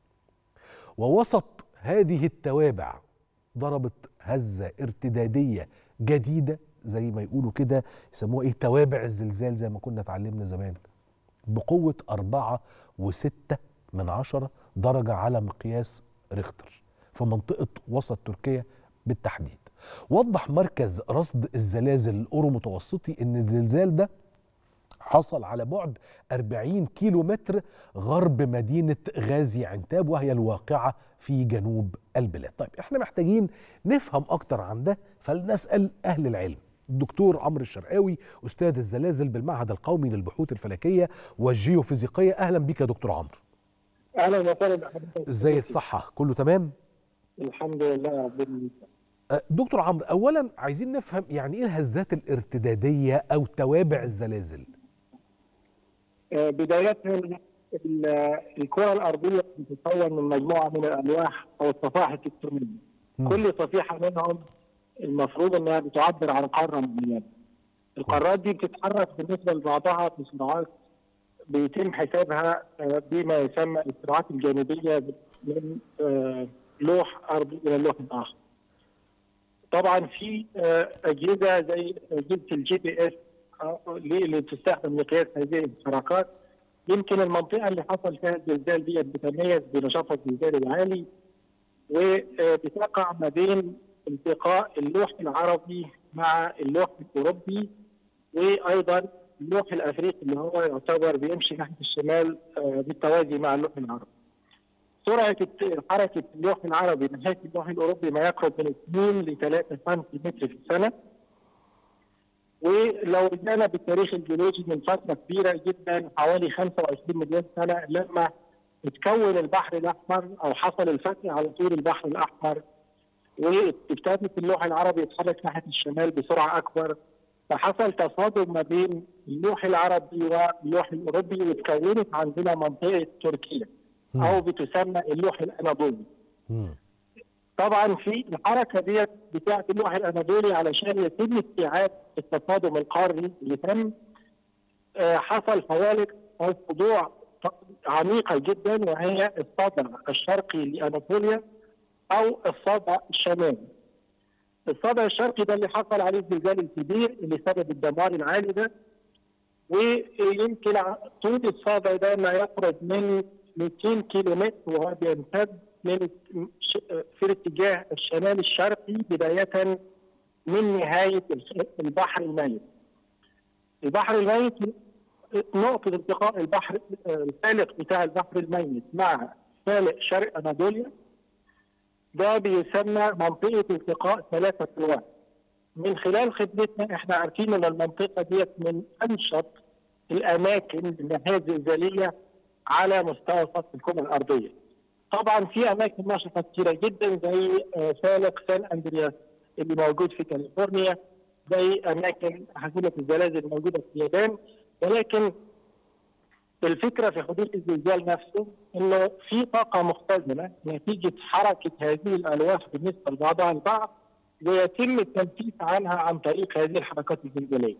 ووسط هذه التوابع ضربت هزة ارتدادية جديدة زي ما يقولوا كده يسموها ايه توابع الزلزال زي ما كنا اتعلمنا زمان بقوة أربعة وستة من عشرة درجة على مقياس ريختر في منطقة وسط تركيا بالتحديد وضح مركز رصد الزلازل الأورو متوسطي إن الزلزال ده حصل على بعد 40 كيلو متر غرب مدينة غازي عنتاب وهي الواقعة في جنوب البلاد طيب احنا محتاجين نفهم أكتر عن ده فلنسأل أهل العلم الدكتور عمرو الشرقاوي أستاذ الزلازل بالمعهد القومي للبحوث الفلكية والجيوفيزيقية أهلا بك يا دكتور عمرو اهلا وسهلا بحضرتك ازاي الصحة كله تمام الحمد لله رب العالمين. أه، دكتور عمرو أولا عايزين نفهم يعني إيه الهزات الارتدادية أو توابع الزلازل آه، بداية ال- الكرة الأرضية بتتكون من مجموعة من الألواح أو الصفائح التكتونية مم. كل صفيحة منهم المفروض إنها بتعبر عن قارة معينة القارات دي بتتحرك بالنسبة لبعضها بسرعات بيتم حسابها آه، بما يسمى السرعات الجانبية من آه، لوح أرضي إلى لوح آخر طبعا في آه، أجهزة زي أجهزة الجي بي إس اللي بتستخدم لقياس هذه الحركات يمكن المنطقة اللي حصل فيها الزلزال دي بتتميز بنشاط الزلزال العالي وبتقع ما بين التقاء اللوح العربي مع اللوح الأوروبي وأيضا اللوح الأفريقي اللي هو يعتبر بيمشي ناحية الشمال آه، بالتوازي مع اللوح العربي. سرعة الت- حركة اللوح العربي ناحية اللوح الأوروبي ما يقرب من 2 ل 3 سنتيمتر في السنة ولو رجعنا بالتاريخ الجيولوجي من فتره كبيره جدا حوالي 25 مليون سنه لما اتكون البحر الاحمر او حصل الفتح على طول البحر الاحمر وابتدت اللوح العربي يتحرك ناحيه الشمال بسرعه اكبر فحصل تصادم ما بين اللوح العربي واللوح الاوروبي وتكونت عندنا منطقه تركيا مم. او بتسمى اللوح الاناضولي. مم. طبعا في الحركه ديت بتاعه اللوح الاناضولي علشان يتم استيعاب التصادم القاري اللي تم آه، حصل فوالق او فضوع ط- عميقه جدا وهي الصدع الشرقي لاناطوليا او الصدع الشمالي. الصدع الشرقي ده اللي حصل عليه الزلزال الكبير اللي سبب الدمار العالي ده ويمكن ع- طول الصدع ده ما يقرب من 200 كيلو متر وهو بيمتد من ش- في الاتجاه الشمالي الشرقي بداية من نهاية الخ- البحر الميت. البحر الميت نقطة التقاء البحر الفالق بتاع البحر الميت مع فالق شرق أناطوليا ده بيسمى منطقة التقاء ثلاثة الواحد. من خلال خدمتنا احنا عارفين ان المنطقة ديت من أنشط الأماكن النهاية الزلزالية على مستوى سطح الكرة الأرضية. طبعا في أماكن نشطة كثيرة جدا زي آه، فالق سان أندرياس اللي موجود في كاليفورنيا زي أماكن حافلة الزلازل الموجودة في اليابان ولكن الفكره في حدوث الزلزال نفسه انه في طاقه مختزنه نتيجه حركه هذه الالواح بالنسبه لبعضها البعض ويتم التنفيذ عنها عن طريق هذه الحركات الزلزاليه.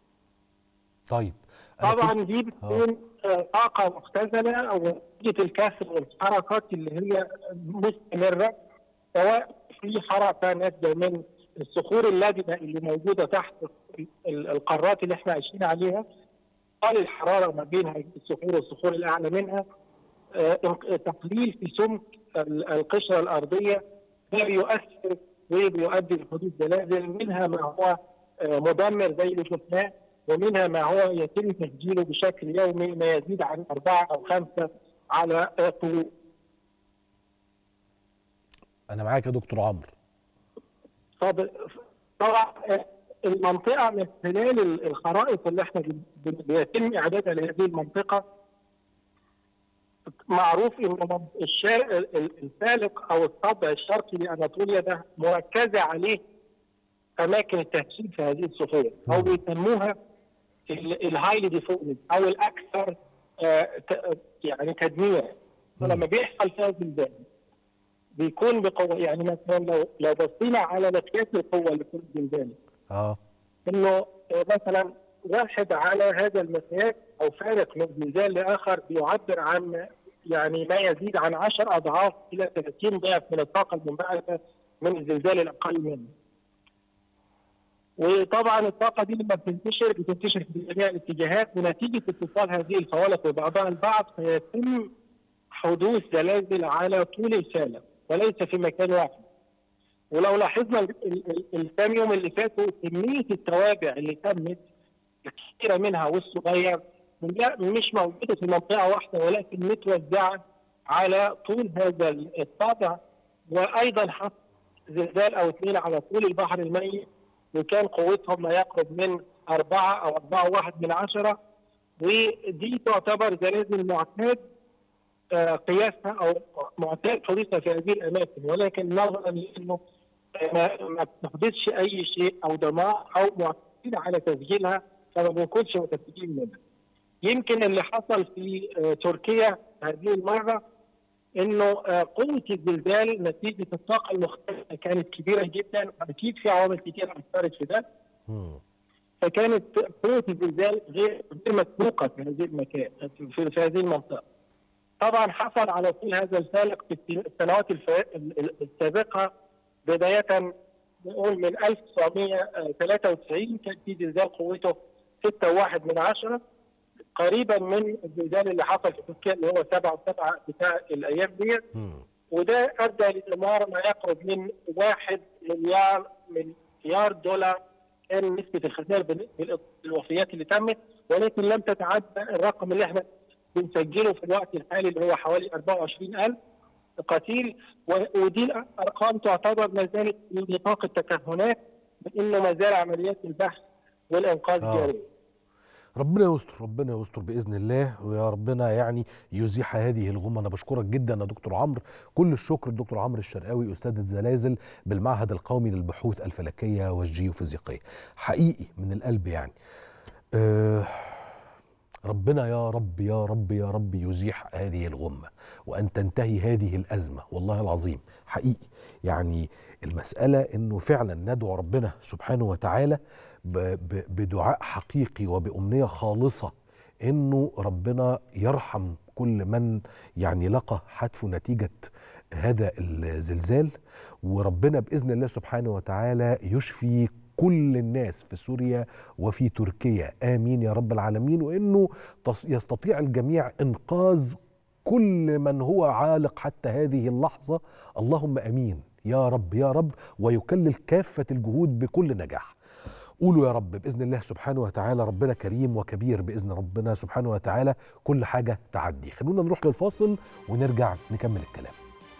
طيب أنا كنت- طبعا دي بتكون آه، طاقه مختزنه او نتيجه الكسر والحركات اللي هي مستمره سواء في حركه ناتجه من الصخور اللبنه اللي موجوده تحت ال- القارات اللي احنا عايشين عليها انتقال الحراره ما بين هذه الصخور والصخور الاعلى منها آه، انق- تقليل في سمك ال- القشره الارضيه ده بيؤثر وبيؤدي لحدوث زلازل منها ما هو آه، مدمر زي اللي شفناه ومنها ما هو يتم تسجيله بشكل يومي ما يزيد عن اربعه او خمسه على آه، طول انا معاك يا دكتور عمرو طب- طبعا آه، المنطقه من خلال ال- الخرائط اللي احنا بن- بن- بيتم اعدادها لهذه المنطقه معروف ان من- الشارع ال- ال- الفالق او الطبع الشرقي لاناطوليا ده مركزه عليه اماكن التهشيم في هذه الصخور او بيسموها الهايلي ديفورمد او الاكثر آه، ت- يعني تدمير فلما بيحصل فيها زلزال بيكون بقوه يعني مثلا لو لو بصينا على مقياس القوه اللي في الزلزال اه انه آه، مثلا واحد على هذا المقياس او فارق من زلزال لاخر بيعبر عن يعني ما يزيد عن 10 اضعاف الى 30 ضعف من الطاقه المنبعثه من الزلزال الاقل منه. وطبعا الطاقه دي لما بتنتشر بتنتشر في جميع الاتجاهات ونتيجه اتصال هذه الفوالق ببعضها البعض فيتم حدوث زلازل على طول الفالق وليس في مكان واحد. ولو لاحظنا ال- ال- الكام يوم اللي فاتوا كميه التوابع اللي تمت الكثيره منها والصغير لا مش موجوده في منطقه واحده ولكن متوزعه على طول هذا الطابع وايضا حصل زلزال او اثنين على طول البحر الميت وكان قوتهم ما يقرب من أربعة أو أربعة واحد من عشرة ودي تعتبر زلازل معتاد آه، قياسها أو معتاد حدوثها في هذه الأماكن ولكن نظرا لأنه ما ما بتحدثش أي شيء أو دمار أو معتمدين على تسجيلها فما بنكونش متأكدين منها. يمكن اللي حصل في آه، تركيا هذه المرة انه آه، قوه الزلزال نتيجه الطاقه المختلفه كانت كبيره جدا اكيد في عوامل كتير اثرت في ده مم. فكانت قوه الزلزال غير غير مسبوقه في هذه المكان في, في هذه المنطقه. طبعا حصل على طول هذا الفالق في السنوات الف- ال- ال- السابقه بدايه نقول من 1993 كان في زلزال قوته 6.1 من عشرة قريبا من الزلزال اللي حصل في تركيا اللي هو 7 7 بتاع الايام ديت مم. وده ادى لدمار ما يقرب من 1 مليار مليار دولار كان نسبه الخسائر بال- بالوفيات اللي تمت ولكن لم تتعدى الرقم اللي احنا بنسجله في الوقت الحالي اللي هو حوالي 24000 قتيل و- ودي الارقام تعتبر ما زالت في نطاق التكهنات بانه ما زال عمليات البحث والانقاذ آه. جاريه. ربنا يستر ربنا يستر باذن الله ويا ربنا يعني يزيح هذه الغمه انا بشكرك جدا يا دكتور عمرو كل الشكر الدكتور عمرو الشرقاوي استاذ الزلازل بالمعهد القومي للبحوث الفلكيه والجيوفيزيقيه حقيقي من القلب يعني أه ربنا يا رب يا رب يا رب يزيح هذه الغمه وان تنتهي هذه الازمه والله العظيم حقيقي يعني المساله انه فعلا ندعو ربنا سبحانه وتعالى بدعاء حقيقي وبامنيه خالصه انه ربنا يرحم كل من يعني لقى حتف نتيجه هذا الزلزال وربنا باذن الله سبحانه وتعالى يشفي كل الناس في سوريا وفي تركيا امين يا رب العالمين وانه يستطيع الجميع انقاذ كل من هو عالق حتى هذه اللحظه اللهم امين يا رب يا رب ويكلل كافه الجهود بكل نجاح قولوا يا رب باذن الله سبحانه وتعالى ربنا كريم وكبير باذن ربنا سبحانه وتعالى كل حاجه تعدي خلونا نروح للفاصل ونرجع نكمل الكلام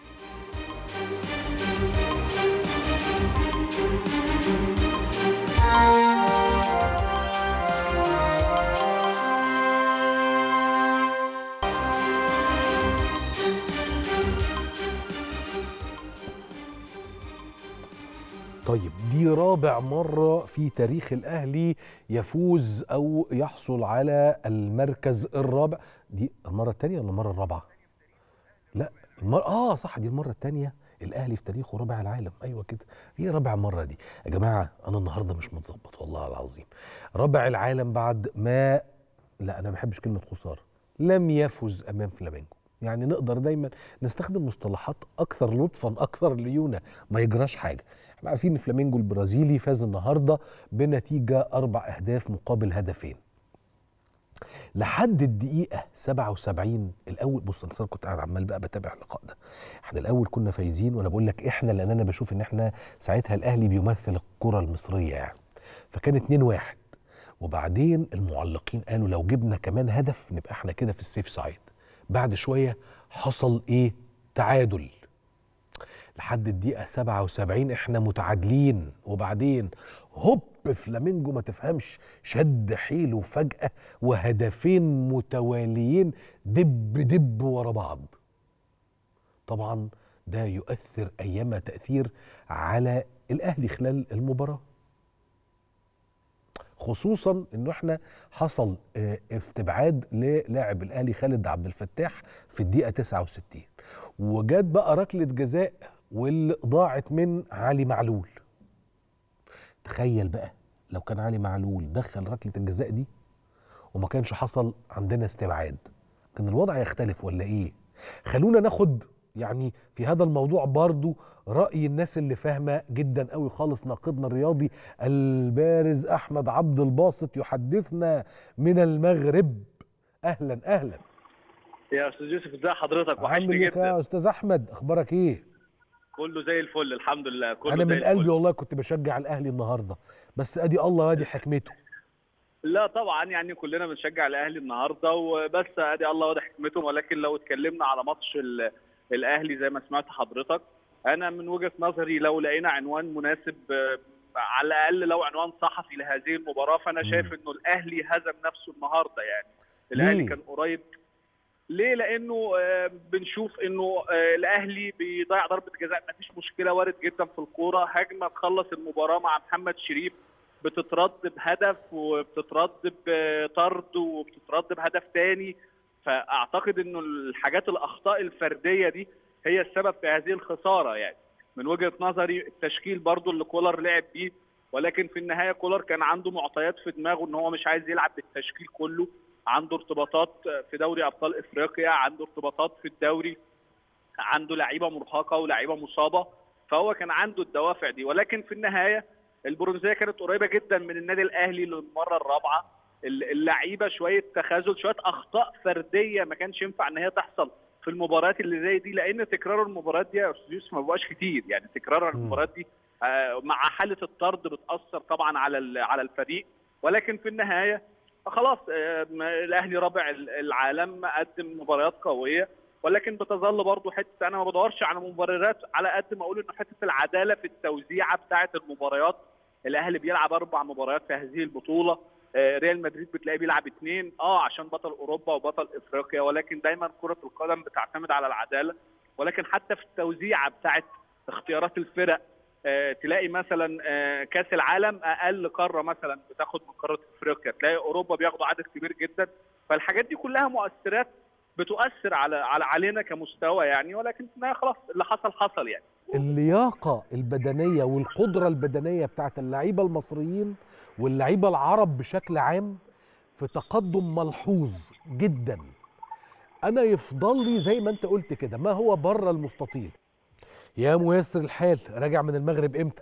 طيب دي رابع مرة في تاريخ الأهلي يفوز أو يحصل على المركز الرابع دي المرة الثانية ولا المرة الرابعة؟ لا المرة آه صح دي المرة الثانية الأهلي في تاريخه رابع العالم أيوة كده هي رابع مرة دي يا جماعة أنا النهاردة مش متظبط والله العظيم رابع العالم بعد ما لا أنا ما بحبش كلمة خسارة لم يفز أمام فلامينجو يعني نقدر دايما نستخدم مصطلحات اكثر لطفا اكثر ليونه ما يجراش حاجه احنا عارفين ان فلامينجو البرازيلي فاز النهارده بنتيجه اربع اهداف مقابل هدفين لحد الدقيقة 77 الأول بص أنا كنت قاعد عمال بقى بتابع اللقاء ده احنا الأول كنا فايزين وأنا بقول لك احنا لأن أنا بشوف إن احنا ساعتها الأهلي بيمثل الكرة المصرية يعني فكان 2 1 وبعدين المعلقين قالوا لو جبنا كمان هدف نبقى احنا كده في السيف سايد بعد شويه حصل ايه تعادل لحد الدقيقه 77 احنا متعادلين وبعدين هوب فلامينجو ما تفهمش شد حيله فجاه وهدفين متواليين دب دب ورا بعض طبعا ده يؤثر ايما تاثير على الاهلي خلال المباراه خصوصا انه احنا حصل استبعاد للاعب الاهلي خالد عبد الفتاح في الدقيقه 69 وجات بقى ركله جزاء واللي ضاعت من علي معلول تخيل بقى لو كان علي معلول دخل ركله الجزاء دي وما كانش حصل عندنا استبعاد كان الوضع يختلف ولا ايه خلونا ناخد يعني في هذا الموضوع برضو رأي الناس اللي فاهمة جدا قوي خالص ناقدنا الرياضي البارز أحمد عبد الباسط يحدثنا من المغرب أهلا أهلا يا أستاذ يوسف ازي حضرتك عامل وحشني ايه جدا يا أستاذ أحمد أخبارك إيه؟ كله زي الفل الحمد لله كله أنا زي من قلبي الفل. والله كنت بشجع الأهلي النهاردة بس أدي الله وادي حكمته لا طبعا يعني كلنا بنشجع الاهلي النهارده وبس ادي الله واضح حكمتهم ولكن لو اتكلمنا على ماتش ال- الاهلي زي ما سمعت حضرتك انا من وجهه نظري لو لقينا عنوان مناسب آه، على الاقل لو عنوان صحفي لهذه المباراه فانا مم. شايف انه الاهلي هزم نفسه النهارده يعني الاهلي ليه؟ كان قريب ليه؟ لانه آه، بنشوف انه آه، الاهلي بيضيع ضربه جزاء ما فيش مشكله وارد جدا في الكوره هجمه تخلص المباراه مع محمد شريف بتترد بهدف وبتترد بطرد وبتترد بهدف تاني فاعتقد انه الحاجات الاخطاء الفرديه دي هي السبب في هذه الخساره يعني من وجهه نظري التشكيل برضو اللي كولر لعب بيه ولكن في النهايه كولر كان عنده معطيات في دماغه ان هو مش عايز يلعب بالتشكيل كله عنده ارتباطات في دوري ابطال افريقيا عنده ارتباطات في الدوري عنده لعيبه مرهقه ولاعيبه مصابه فهو كان عنده الدوافع دي ولكن في النهايه البرونزيه كانت قريبه جدا من النادي الاهلي للمره الرابعه اللعيبه شويه تخاذل شويه اخطاء فرديه ما كانش ينفع ان هي تحصل في المباريات اللي زي دي لان تكرار المباريات دي يا استاذ يوسف ما بيبقاش كتير يعني تكرار المباريات دي آه، مع حاله الطرد بتاثر طبعا على ال- على الفريق ولكن في النهايه خلاص آه، الاهلي رابع العالم قدم مباريات قويه ولكن بتظل برضه حته انا ما بدورش على مبررات على قد ما اقول انه حته العداله في التوزيعه بتاعه المباريات الاهلي بيلعب اربع مباريات في هذه البطوله آه، ريال مدريد بتلاقيه بيلعب اثنين اه عشان بطل اوروبا وبطل افريقيا ولكن دايما كره القدم بتعتمد على العداله ولكن حتى في التوزيعه بتاعت اختيارات الفرق آه، تلاقي مثلا آه، كاس العالم اقل قاره مثلا بتاخد من قاره افريقيا تلاقي اوروبا بياخدوا عدد كبير جدا فالحاجات دي كلها مؤثرات بتؤثر على على علينا كمستوى يعني ولكن في النهايه خلاص اللي حصل حصل يعني اللياقة البدنية والقدرة البدنية بتاعت اللعيبة المصريين واللعيبة العرب بشكل عام في تقدم ملحوظ جدا أنا يفضل لي زي ما أنت قلت كده ما هو بره المستطيل يا ميسر الحال راجع من المغرب إمتى؟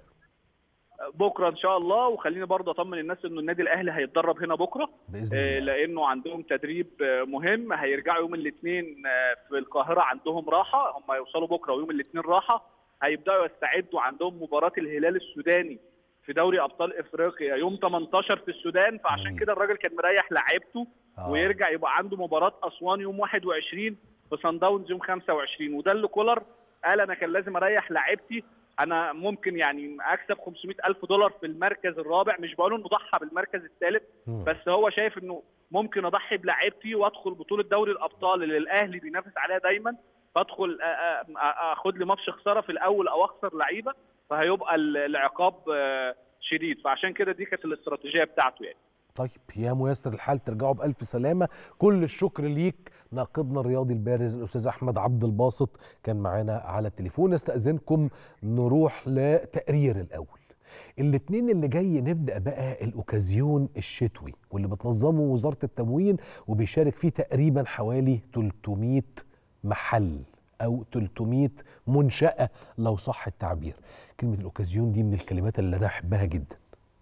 بكره ان شاء الله وخليني برضه اطمن الناس انه النادي الاهلي هيتدرب هنا بكره بإذن آه، الله لانه عندهم تدريب آه، مهم هيرجعوا يوم الاثنين في القاهره عندهم راحه هم يوصلوا بكره ويوم الاثنين راحه هيبداوا يستعدوا عندهم مباراه الهلال السوداني في دوري ابطال افريقيا يوم 18 في السودان فعشان جميل. كده الراجل كان مريح لعيبته آه. ويرجع يبقى عنده مباراه اسوان يوم 21 في صن داونز يوم 25 وده اللي كولر قال انا كان لازم اريح لعيبتي انا ممكن يعني اكسب 500 الف دولار في المركز الرابع مش بقول انه ضحى بالمركز الثالث مم. بس هو شايف انه ممكن اضحي بلاعيبتي وادخل بطوله دوري الابطال اللي الاهلي بينافس عليها دايما فادخل آ- آ- آ- اخد لي ماتش خساره في الاول او اخسر لعيبه فهيبقى ال- العقاب آه، شديد فعشان كده دي كانت الاستراتيجيه بتاعته يعني طيب يا ميسر الحال ترجعوا بألف سلامة كل الشكر ليك ناقدنا الرياضي البارز الأستاذ أحمد عبد الباسط كان معانا على التليفون استأذنكم نروح لتقرير الأول الاتنين اللي جاي نبدأ بقى الأوكازيون الشتوي واللي بتنظمه وزارة التموين وبيشارك فيه تقريبا حوالي 300 محل أو 300 منشأة لو صح التعبير كلمة الأوكازيون دي من الكلمات اللي أنا أحبها جدا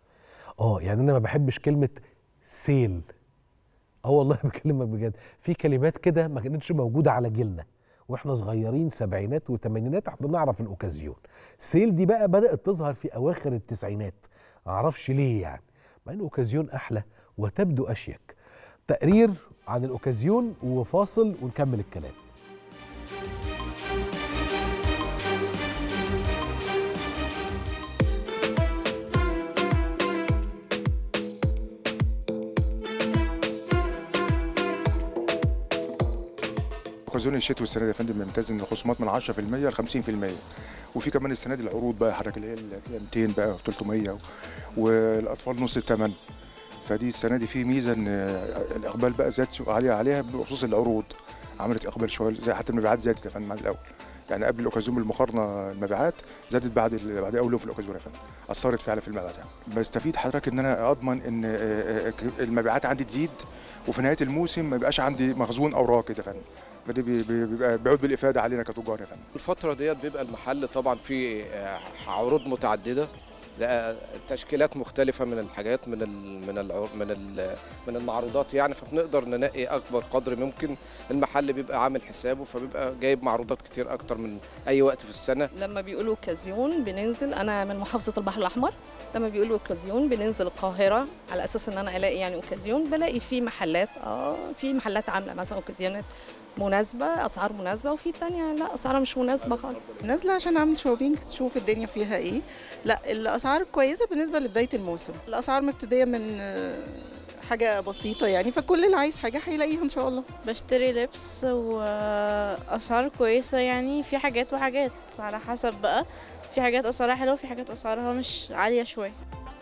اه يعني انا ما بحبش كلمه سيل اه والله بكلمك بجد في كلمات كده ما كانتش موجوده على جيلنا واحنا صغيرين سبعينات وثمانينات احنا بنعرف الاوكازيون سيل دي بقى بدات تظهر في اواخر التسعينات معرفش ليه يعني مع ان الاوكازيون احلى وتبدو اشيك تقرير عن الاوكازيون وفاصل ونكمل الكلام اوكازيون الشتوي السنه دي يا فندم بيمتاز ان الخصومات من 10% ل 50% وفي كمان السنه دي العروض بقى حضرتك اللي هي اللي فيها 200 بقى و300 و... والاطفال نص الثمن فدي السنه دي في ميزه ان الاقبال بقى زاد شو- عليها عليها بخصوص العروض عملت اقبال شويه زي حتى المبيعات زادت يا فندم عن الاول يعني قبل الاوكازيون بالمقارنه المبيعات زادت بعد ال- بعد اول يوم في الاوكازيون يا فندم اثرت فعلا في المبيعات يعني بستفيد حضرتك ان انا اضمن ان آه، آه، المبيعات عندي تزيد وفي نهايه الموسم ما يبقاش عندي مخزون اوراق كده يا فندم فده بي- بي- بيبقى بيعود بالافاده علينا كتجار يا فندم الفترة ديت بيبقى المحل طبعا فيه آه، عروض متعددة لا، تشكيلات مختلفة من الحاجات من ال من ال من ال من المعروضات يعني فبنقدر ننقي أكبر قدر ممكن المحل بيبقى عامل حسابه فبيبقى جايب معروضات كتير أكتر من أي وقت في السنة لما بيقولوا اوكازيون بننزل انا من محافظه البحر الاحمر لما بيقولوا اوكازيون بننزل القاهره على اساس ان انا الاقي يعني اوكازيون بلاقي في محلات اه في محلات عامله مثلا اوكازيونات مناسبه اسعار مناسبه وفي تانية لا اسعارها مش مناسبه خالص نازله عشان اعمل شوبينج تشوف الدنيا فيها ايه لا الاسعار كويسه بالنسبه لبدايه الموسم الاسعار مبتديه من آه، حاجه بسيطه يعني فكل اللي عايز حاجه هيلاقيها ان شاء الله بشتري لبس واسعار كويسه يعني في حاجات وحاجات على حسب بقى في حاجات اسعارها حلوه وفي حاجات اسعارها مش عاليه شويه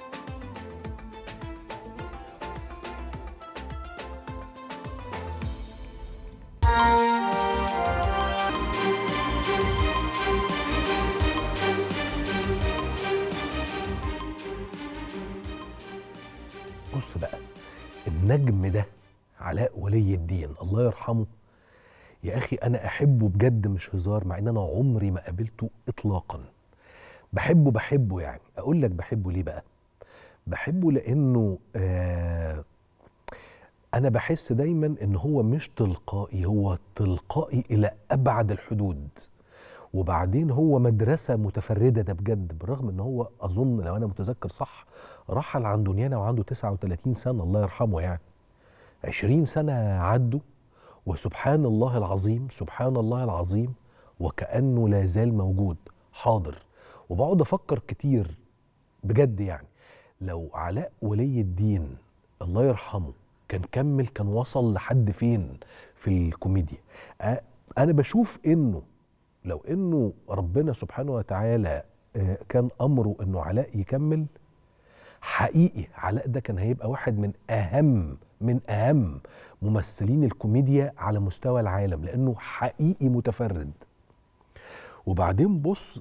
بص بقى النجم ده علاء ولي الدين الله يرحمه يا اخي انا احبه بجد مش هزار مع ان انا عمري ما قابلته اطلاقا بحبه بحبه يعني اقول لك بحبه ليه بقى بحبه لانه آه انا بحس دايما ان هو مش تلقائي هو تلقائي الى ابعد الحدود وبعدين هو مدرسة متفردة ده بجد بالرغم ان هو اظن لو انا متذكر صح رحل عن دنيانا وعنده 39 سنة الله يرحمه يعني 20 سنة عدوا وسبحان الله العظيم سبحان الله العظيم وكأنه لا زال موجود حاضر وبقعد أفكر كتير بجد يعني لو علاء ولي الدين الله يرحمه كان كمل كان وصل لحد فين في الكوميديا آه، انا بشوف انه لو انه ربنا سبحانه وتعالى آه، كان امره انه علاء يكمل حقيقي علاء ده كان هيبقى واحد من اهم من اهم ممثلين الكوميديا على مستوى العالم لانه حقيقي متفرد وبعدين بص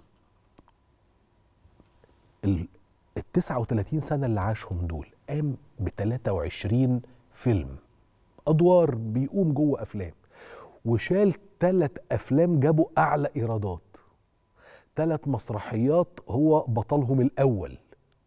ال ال 39 سنه اللي عاشهم دول قام ب 23 فيلم ادوار بيقوم جوه افلام وشال ثلاث افلام جابوا اعلى ايرادات ثلاث مسرحيات هو بطلهم الاول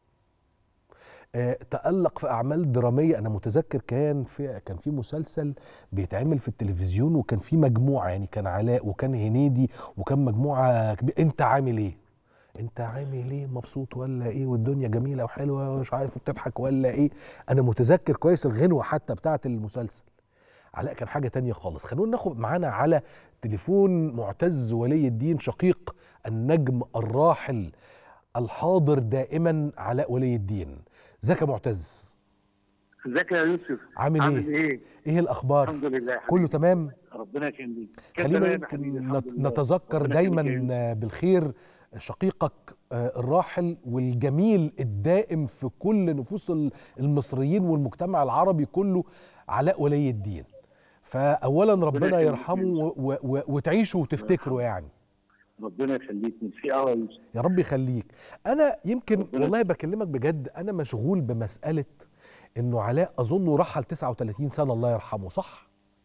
آه، تألق في أعمال درامية أنا متذكر كان في كان في مسلسل بيتعمل في التلفزيون وكان في مجموعة يعني كان علاء وكان هنيدي وكان مجموعة كبيرة أنت عامل إيه؟ أنت عامل إيه مبسوط ولا إيه والدنيا جميلة وحلوة ومش عارف بتضحك ولا إيه؟ أنا متذكر كويس الغنوة حتى بتاعة المسلسل علاء كان حاجة تانية خالص خلونا ناخد معانا على تليفون معتز ولي الدين شقيق النجم الراحل الحاضر دائما علاء ولي الدين ازيك يا معتز ازيك يا يوسف عامل عامل ايه ايه ايه الاخبار الحمد لله يا كله تمام ربنا يخليك كان خلينا تمام يا يمكن حبيبي، نت- الحمد لله. نتذكر ربنا دايما يخليك. آه، بالخير شقيقك آه، الراحل والجميل الدائم في كل نفوس ال- المصريين والمجتمع العربي كله علاء ولي الدين فاولا ربنا يخليك يرحمه و- و- و- وتعيشوا وتفتكروا يعني ربنا يخليك ميرسي قوي يا يوسف يا رب يخليك انا يمكن ربنا- والله بكلمك بجد انا مشغول بمساله انه علاء اظنه رحل 39 سنه الله يرحمه صح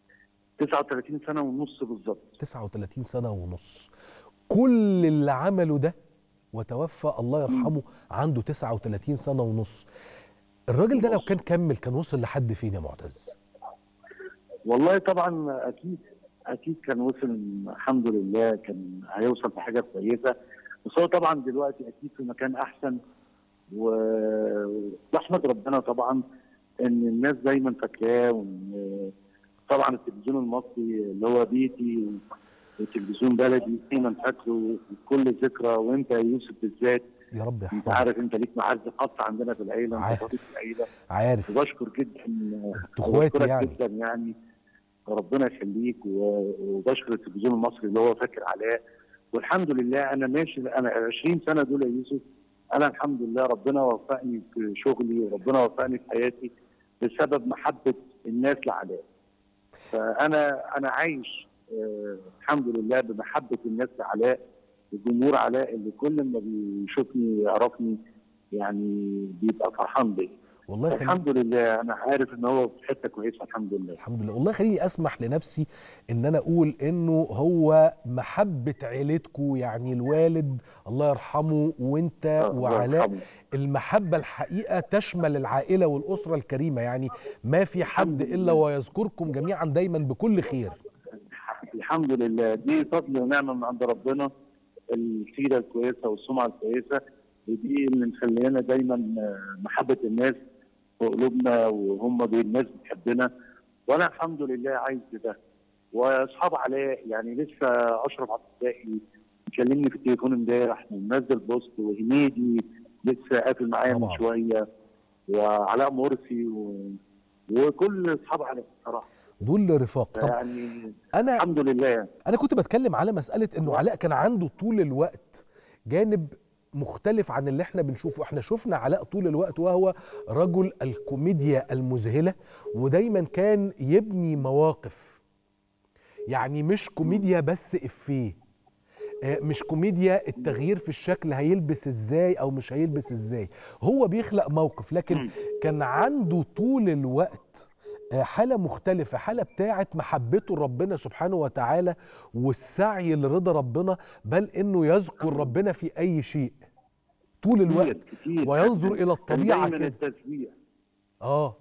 39 سنه ونص بالظبط 39 سنه ونص كل اللي عمله ده وتوفى الله يرحمه عنده 39 سنه ونص الراجل ده لو كان كمل كان وصل لحد فين يا معتز والله طبعا اكيد اكيد كان وصل الحمد لله كان هيوصل لحاجه كويسه بس هو طبعا دلوقتي اكيد في مكان احسن و- واحمد ربنا طبعا ان الناس دايما فاكراه وان طبعا التلفزيون المصري اللي هو بيتي وتلفزيون بلدي دايما فاكره في كل ذكرى وانت يا يوسف بالذات يا رب انت يحفظك عارف انت ليك معز خاص عندنا في العيله عارف. انت صديق العيله عارف وبشكر جدا انتوا اخواتي وبشكرك يعني جدا يعني ربنا يخليك و- وبشكر التلفزيون المصري اللي هو فاكر علاء والحمد لله انا ماشي انا 20 سنه دول يا يوسف انا الحمد لله ربنا وفقني في شغلي وربنا وفقني في حياتي بسبب محبه الناس لعلاء فانا انا عايش آه الحمد لله بمحبه الناس لعلاء الجمهور علاء اللي كل ما بيشوفني يعرفني يعني بيبقى فرحان بيا والله خليك الحمد لله انا عارف ان هو في حته كويسه الحمد لله الحمد لله والله خليني اسمح لنفسي ان انا اقول انه هو محبه عيلتكم يعني الوالد الله يرحمه وانت الله وعلاء يرحمه. المحبه الحقيقه تشمل العائله والاسره الكريمه يعني ما في حد الا ويذكركم جميعا دايما بكل خير الحمد لله دي فضل ونعمه من عند ربنا السيره الكويسه والسمعه الكويسه ودي اللي مخليانا دايما آه، محبه الناس في قلوبنا وهم دول الناس بتحبنا وانا الحمد لله عايز ده واصحاب علاء يعني لسه اشرف عبد الباقي كلمني في التليفون امبارح ومنزل بوست وهنيدي لسه قافل معايا من طبعا. شويه وعلاء مرسي و... وكل اصحاب علاء بصراحه دول رفاق طب يعني انا الحمد لله انا كنت بتكلم على مساله انه علاء كان عنده طول الوقت جانب مختلف عن اللي احنا بنشوفه احنا شفنا علاء طول الوقت وهو رجل الكوميديا المذهله ودايما كان يبني مواقف يعني مش كوميديا بس افيه آه، مش كوميديا التغيير في الشكل هيلبس ازاي او مش هيلبس ازاي هو بيخلق موقف لكن كان عنده طول الوقت آه، حالة مختلفة حالة بتاعة محبته لربنا سبحانه وتعالى والسعي لرضا ربنا بل انه يذكر ربنا في اي شيء طول الوقت كتير وينظر كان- الى الطبيعة كان دايما كده التسبيح اه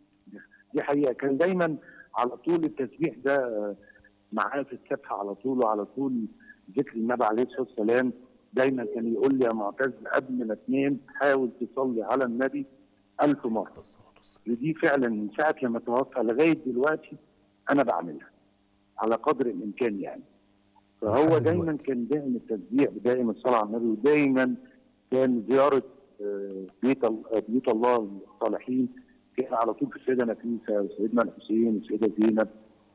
دي حقيقه كان دايما على طول التسبيح ده آه، معاه في السبحه على طول وعلى طول ذكر النبي عليه الصلاه والسلام دايما كان يقول لي يا معتز قبل ما تنام حاول تصلي على النبي ألف مرة ودي فعلا من ساعة لما توفى لغاية دلوقتي أنا بعملها على قدر الإمكان يعني فهو لحد دايما دلوقتي. كان دائم التسبيح ودائم الصلاة على النبي ودايما كان زيارة آه، بيت ال- آه، بيوت الله الصالحين كان على طول في السيده نفيسه وسيدنا الحسين والسيده زينب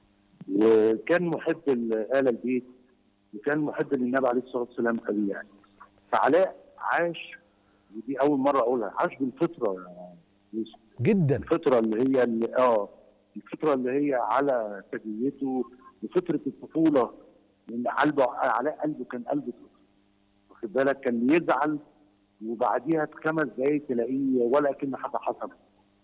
وكان محب ال البيت وكان محب للنبي عليه الصلاه والسلام قوي يعني فعلاء عاش ودي اول مره اقولها عاش بالفطره يا يوسف جدا الفطره اللي هي اللي اه الفطره اللي هي على سجيته وفطره الطفوله لان قلبه علاء قلبه كان قلب طفل واخد بالك كان يزعل وبعديها خمس دقايق تلاقيه ولا كأن حاجه حصلت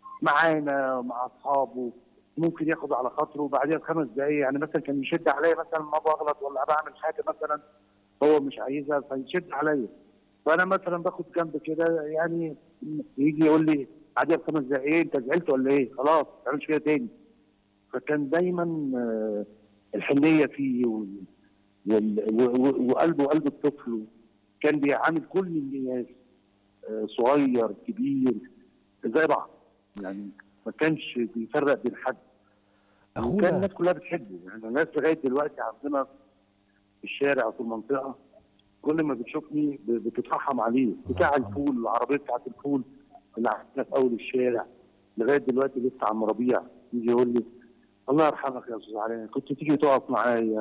معانا مع اصحابه ممكن ياخد على خاطره وبعديها بخمس دقايق يعني مثلا كان يشد عليا مثلا ما بغلط ولا بعمل حاجه مثلا هو مش عايزها فيشد عليا فانا مثلا باخد جنب كده يعني يجي يقول لي بعديها بخمس دقايق إيه انت زعلت ولا ايه؟ خلاص ما تعملش كده تاني فكان دايما آه، الحنيه فيه وال- وال- و- و- وقلبه قلب الطفل كان بيعامل كل الناس آه، صغير كبير زي بعض يعني ما كانش بيفرق بين حد وكان اخونا الناس كلها بتحبه يعني الناس لغايه دلوقتي عندنا في الشارع في المنطقه كل ما بتشوفني ب- بتترحم عليه بتاع يرحمه. الفول العربيه بتاعت الفول اللي عندنا في اول الشارع لغايه دلوقتي لسه عم ربيع يجي يقول لي الله يرحمك يا استاذ علي كنت تيجي تقف معايا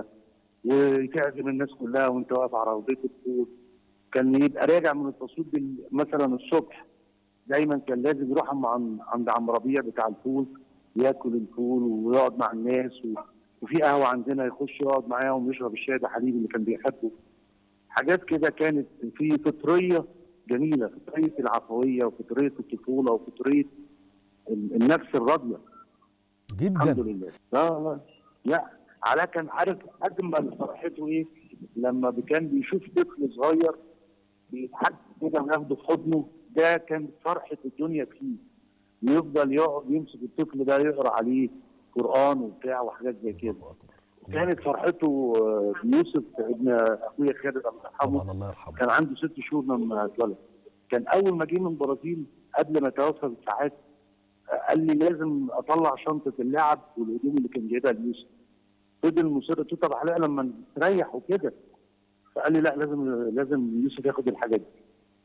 وتعزم الناس كلها وانت واقف على عربيه الفول كان يبقى راجع من التصويت بال- مثلا الصبح دايما كان لازم يروح عم- عند عند عم ربيع بتاع الفول ياكل الفول ويقعد مع الناس و... وفي قهوه عندنا يخش يقعد معاهم ويشرب الشاي ده حليب اللي كان بيحبه حاجات كده كانت في فطريه جميله فطريه العفويه وفطريه الطفوله وفطريه ال- النفس الراضيه الحمد جدا لله لا لا لا علاء كان عارف اجمل فرحته ايه لما كان بيشوف طفل صغير بيتحدى كده وياخده في حضنه ده كانت فرحه الدنيا فيه ويفضل يقعد يمسك الطفل ده يقرا عليه قران وبتاع وحاجات زي كده الله أكبر. كانت فرحته آه، بيوسف ابن اخويا خالد الله يرحمه طبعا الله يرحمه كان عنده ست شهور لما اتولد كان اول ما جه من البرازيل قبل ما يتوفى بساعات قال لي لازم اطلع شنطه اللعب والهدوم اللي كان جايبها ليوسف فضل مصر قلت له طب علاء لما تريح وكده فقال لي لا لازم لازم يوسف ياخد الحاجات دي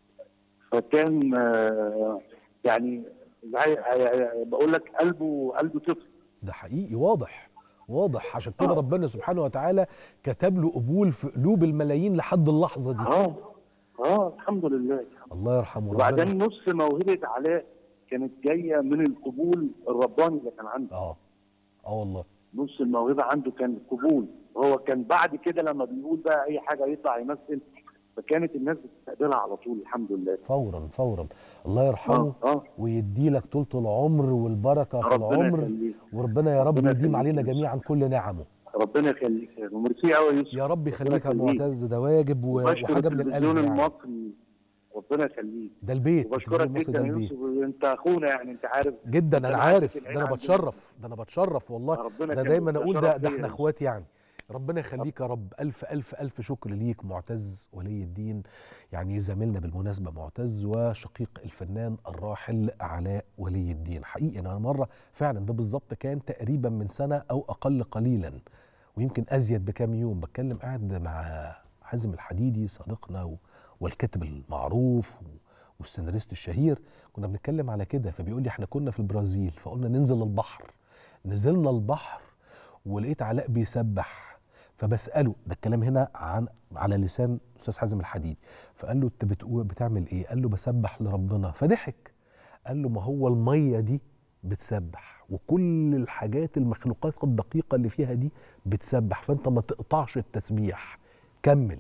فكان آه، يعني زي- بقول لك قلبه قلبه طفل ده حقيقي واضح واضح عشان كده آه. ربنا سبحانه وتعالى كتب له قبول في قلوب الملايين لحد اللحظه دي اه اه الحمد لله الله يرحمه ربنا وبعدين نص موهبه علاء كانت جايه من القبول الرباني اللي كان عنده اه اه والله نص الموهبه عنده كان قبول هو كان بعد كده لما بيقول بقى اي حاجه يطلع يمثل فكانت الناس بتستقبلها على طول الحمد لله فورا فورا الله يرحمه اه اه ويدي لك طولة العمر والبركة في ربنا العمر يخليك وربنا يا رب ربنا يديم يخليك علينا يا يوسف. جميعا كل نعمه ربنا يخليك يا أبو. ميرسي قوي يا يوسف يا رب يخليك يا يخليك. معتز ده واجب و- وبشكر وحاجة من التلفزيون القلب يعني المصري ربنا يخليك ده البيت وبشكرك التلفزيون المصري جدا ده يا البيت يوسف انت اخونا يعني انت عارف جدا انا أنا عارف عارف ده العين انا عندنا. بتشرف ده انا بتشرف والله ربنا ده يخليك. دايما ده اقول ده شرف ده ليا. احنا اخوات يعني ربنا يخليك يا رب الف الف الف شكر ليك معتز ولي الدين يعني زميلنا بالمناسبه معتز وشقيق الفنان الراحل علاء ولي الدين حقيقي انا مره فعلا ده بالظبط كان تقريبا من سنه او اقل قليلا ويمكن ازيد بكام يوم بتكلم قاعد مع حازم الحديدي صديقنا و- والكاتب المعروف و- والسيناريست الشهير كنا بنتكلم على كده فبيقول لي احنا كنا في البرازيل فقلنا ننزل البحر نزلنا البحر ولقيت علاء بيسبح فبساله ده الكلام هنا عن على لسان استاذ حازم الحديدي فقال له انت بتقول بتعمل ايه قال له بسبح لربنا فضحك قال له ما هو الميه دي بتسبح وكل الحاجات المخلوقات الدقيقه اللي فيها دي بتسبح فانت ما تقطعش التسبيح كمل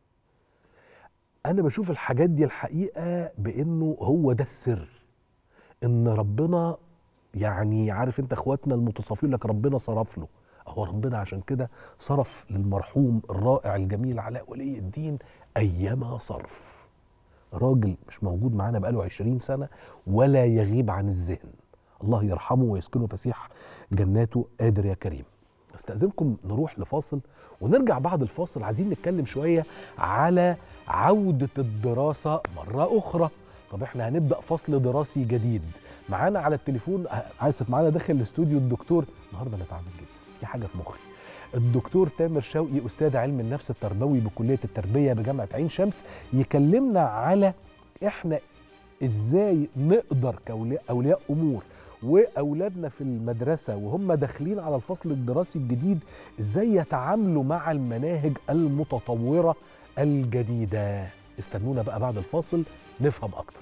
انا بشوف الحاجات دي الحقيقه بانه هو ده السر ان ربنا يعني عارف انت اخواتنا المتصافين لك ربنا صرف له هو ربنا عشان كده صرف للمرحوم الرائع الجميل علاء ولي الدين ايما صرف راجل مش موجود معانا بقاله 20 سنه ولا يغيب عن الذهن الله يرحمه ويسكنه فسيح جناته قادر يا كريم استاذنكم نروح لفاصل ونرجع بعد الفاصل عايزين نتكلم شويه على عوده الدراسه مره اخرى طب احنا هنبدا فصل دراسي جديد معانا على التليفون آه، اسف معانا داخل الاستوديو الدكتور النهارده انا تعبان جدا في حاجه في مخي الدكتور تامر شوقي استاذ علم النفس التربوي بكليه التربيه بجامعه عين شمس يكلمنا على احنا ازاي نقدر كاولياء اولياء امور واولادنا في المدرسه وهم داخلين على الفصل الدراسي الجديد ازاي يتعاملوا مع المناهج المتطوره الجديده استنونا بقى بعد الفاصل نفهم اكتر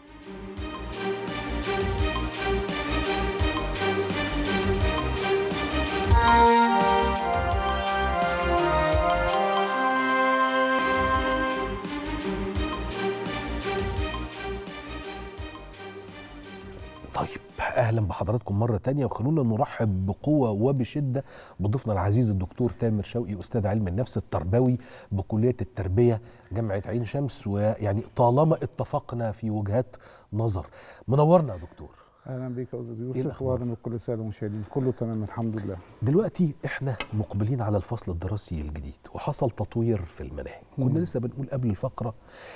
طيب اهلا بحضراتكم مره تانية وخلونا نرحب بقوه وبشده بضيفنا العزيز الدكتور تامر شوقي استاذ علم النفس التربوي بكليه التربيه جامعه عين شمس ويعني طالما اتفقنا في وجهات نظر منورنا يا دكتور اهلا بيك يا استاذ إيه يوسف الأخبار؟ واهلا بكل الساده المشاهدين كله تمام الحمد لله دلوقتي احنا مقبلين على الفصل الدراسي الجديد وحصل تطوير في المناهج كنا مم. لسه بنقول قبل الفقره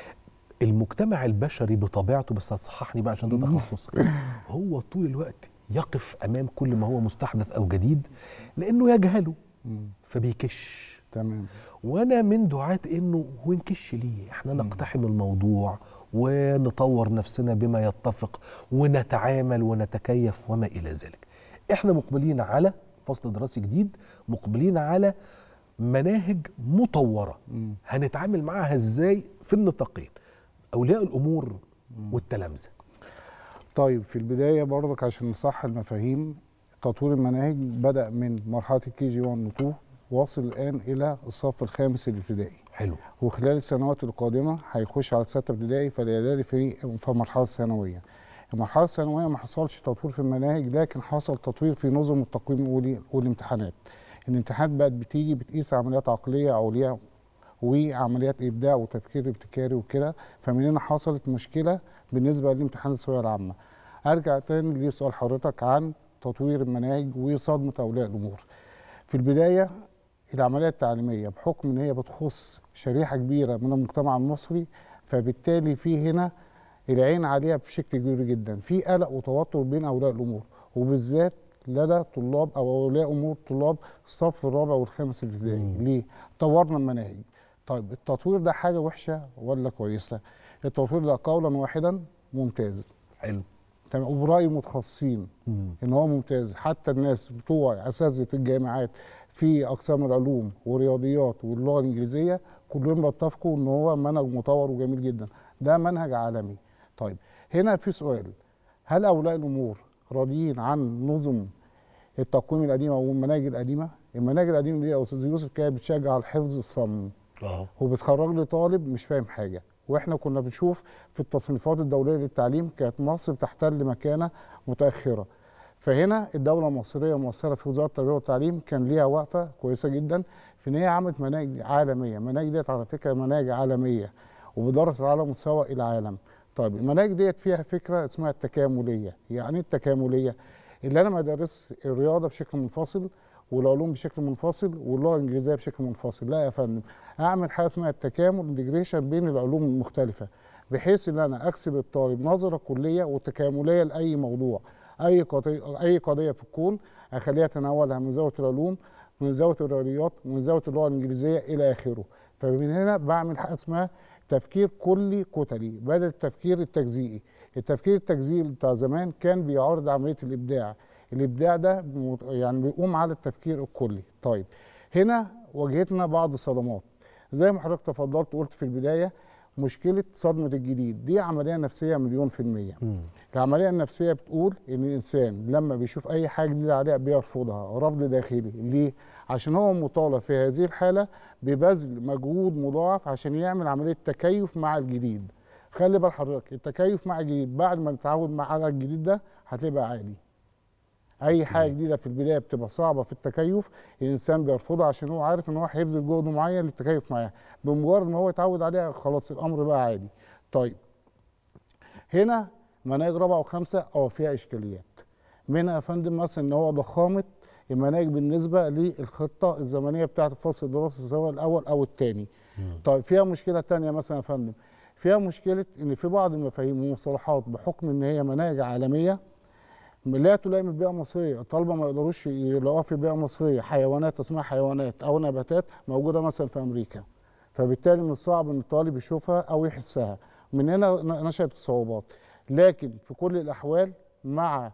المجتمع البشري بطبيعته بس هتصححني بقى عشان ده تخصصك هو طول الوقت يقف امام كل ما هو مستحدث او جديد لانه يجهله مم. فبيكش تمام وانا من دعاة انه ونكش ليه احنا نقتحم الموضوع ونطور نفسنا بما يتفق ونتعامل ونتكيف وما الى ذلك احنا مقبلين على فصل دراسي جديد مقبلين على مناهج مطوره مم. هنتعامل معاها ازاي في النطاقين اولياء الامور والتلامذه طيب في البدايه برضك عشان نصح المفاهيم تطوير المناهج بدا من مرحله الكي جي 1 و 2 واصل الان الى الصف الخامس الابتدائي حلو وخلال السنوات القادمه هيخش على سته ابتدائي فالاعدادي في في مرحله ثانويه المرحله الثانويه ما حصلش تطوير في المناهج لكن حصل تطوير في نظم التقويم والي- والامتحانات الامتحانات بقت بتيجي بتقيس عمليات عقليه عليا وعمليات ابداع وتفكير ابتكاري وكده فمن هنا حصلت مشكله بالنسبه لامتحان الثانويه العامه ارجع تاني لسؤال حضرتك عن تطوير المناهج وصدمه اولياء الامور في البدايه العمليه التعليميه بحكم ان هي بتخص شريحه كبيره من المجتمع المصري فبالتالي في هنا العين عليها بشكل كبير جدا في قلق وتوتر بين اولياء الامور وبالذات لدى طلاب او اولياء امور طلاب الصف الرابع والخامس الابتدائي ليه طورنا المناهج طيب التطوير ده حاجه وحشه ولا كويسه التطوير ده قولا واحدا ممتاز حلو تمام وبراي متخصصين ان هو ممتاز حتى الناس بتوع اساتذه الجامعات في اقسام العلوم والرياضيات واللغه الانجليزيه كلهم بيتفقوا ان هو منهج مطور وجميل جدا ده منهج عالمي طيب هنا في سؤال هل اولياء الامور راضيين عن نظم التقويم القديمه والمناهج القديمه المناهج القديمه دي يا استاذ يوسف كانت بتشجع على الحفظ الصم اه وبتخرج لي طالب مش فاهم حاجه واحنا كنا بنشوف في التصنيفات الدوليه للتعليم كانت مصر تحتل مكانه متاخره فهنا الدوله المصريه مؤثره في وزاره التربيه والتعليم كان ليها وقفه كويسه جدا في ان هي عملت مناهج عالميه مناهج ديت على فكره مناهج عالميه وبدرس على مستوى العالم طيب المناهج ديت فيها فكره اسمها التكامليه يعني إيه التكامليه اللي انا مدرس الرياضه بشكل منفصل والعلوم بشكل منفصل واللغه الانجليزيه بشكل منفصل لا يا فندم اعمل حاجه اسمها التكامل انتجريشن بين العلوم المختلفه بحيث ان انا اكسب الطالب نظره كليه وتكامليه لاي موضوع اي قضيه اي قضيه في الكون اخليها تناولها من زاويه العلوم من زاويه الرياضيات ومن زاويه اللغه الانجليزيه الى اخره فمن هنا بعمل حاجه اسمها تفكير كلي كتلي بدل التفكير التجزئي التفكير التجزئي بتاع زمان كان بيعارض عمليه الابداع الابداع ده مت- يعني بيقوم على التفكير الكلي طيب هنا واجهتنا بعض الصدمات زي ما حضرتك تفضلت وقلت في البدايه مشكله صدمه الجديد دي عمليه نفسيه مليون في الميه العمليه النفسيه بتقول ان الانسان لما بيشوف اي حاجه جديده عليها بيرفضها رفض داخلي ليه عشان هو مطالب في هذه الحاله ببذل مجهود مضاعف عشان يعمل عمليه تكيف مع الجديد خلي بال حضرتك التكيف مع الجديد بعد ما نتعود مع على الجديد ده هتبقى عادي اي حاجه جديده في البدايه بتبقى صعبه في التكيف الانسان بيرفضها عشان هو عارف ان هو هيبذل جهد معين للتكيف معاها بمجرد ما هو يتعود عليها خلاص الامر بقى عادي طيب هنا مناهج رابعه وخمسه اه فيها اشكاليات منها يا فندم مثلا ان هو ضخامه المناهج بالنسبه للخطه الزمنيه بتاعه الفصل الدراسي سواء الاول او الثاني طيب فيها مشكله تانية مثلا يا فندم فيها مشكله ان في بعض المفاهيم والمصطلحات بحكم ان هي مناهج عالميه لا تلائم البيئه المصريه الطلبه ما يقدروش يلاقوها في البيئه المصريه حيوانات اسمها حيوانات او نباتات موجوده مثلا في امريكا فبالتالي من الصعب ان الطالب يشوفها او يحسها من هنا ن- نشأت الصعوبات لكن في كل الاحوال مع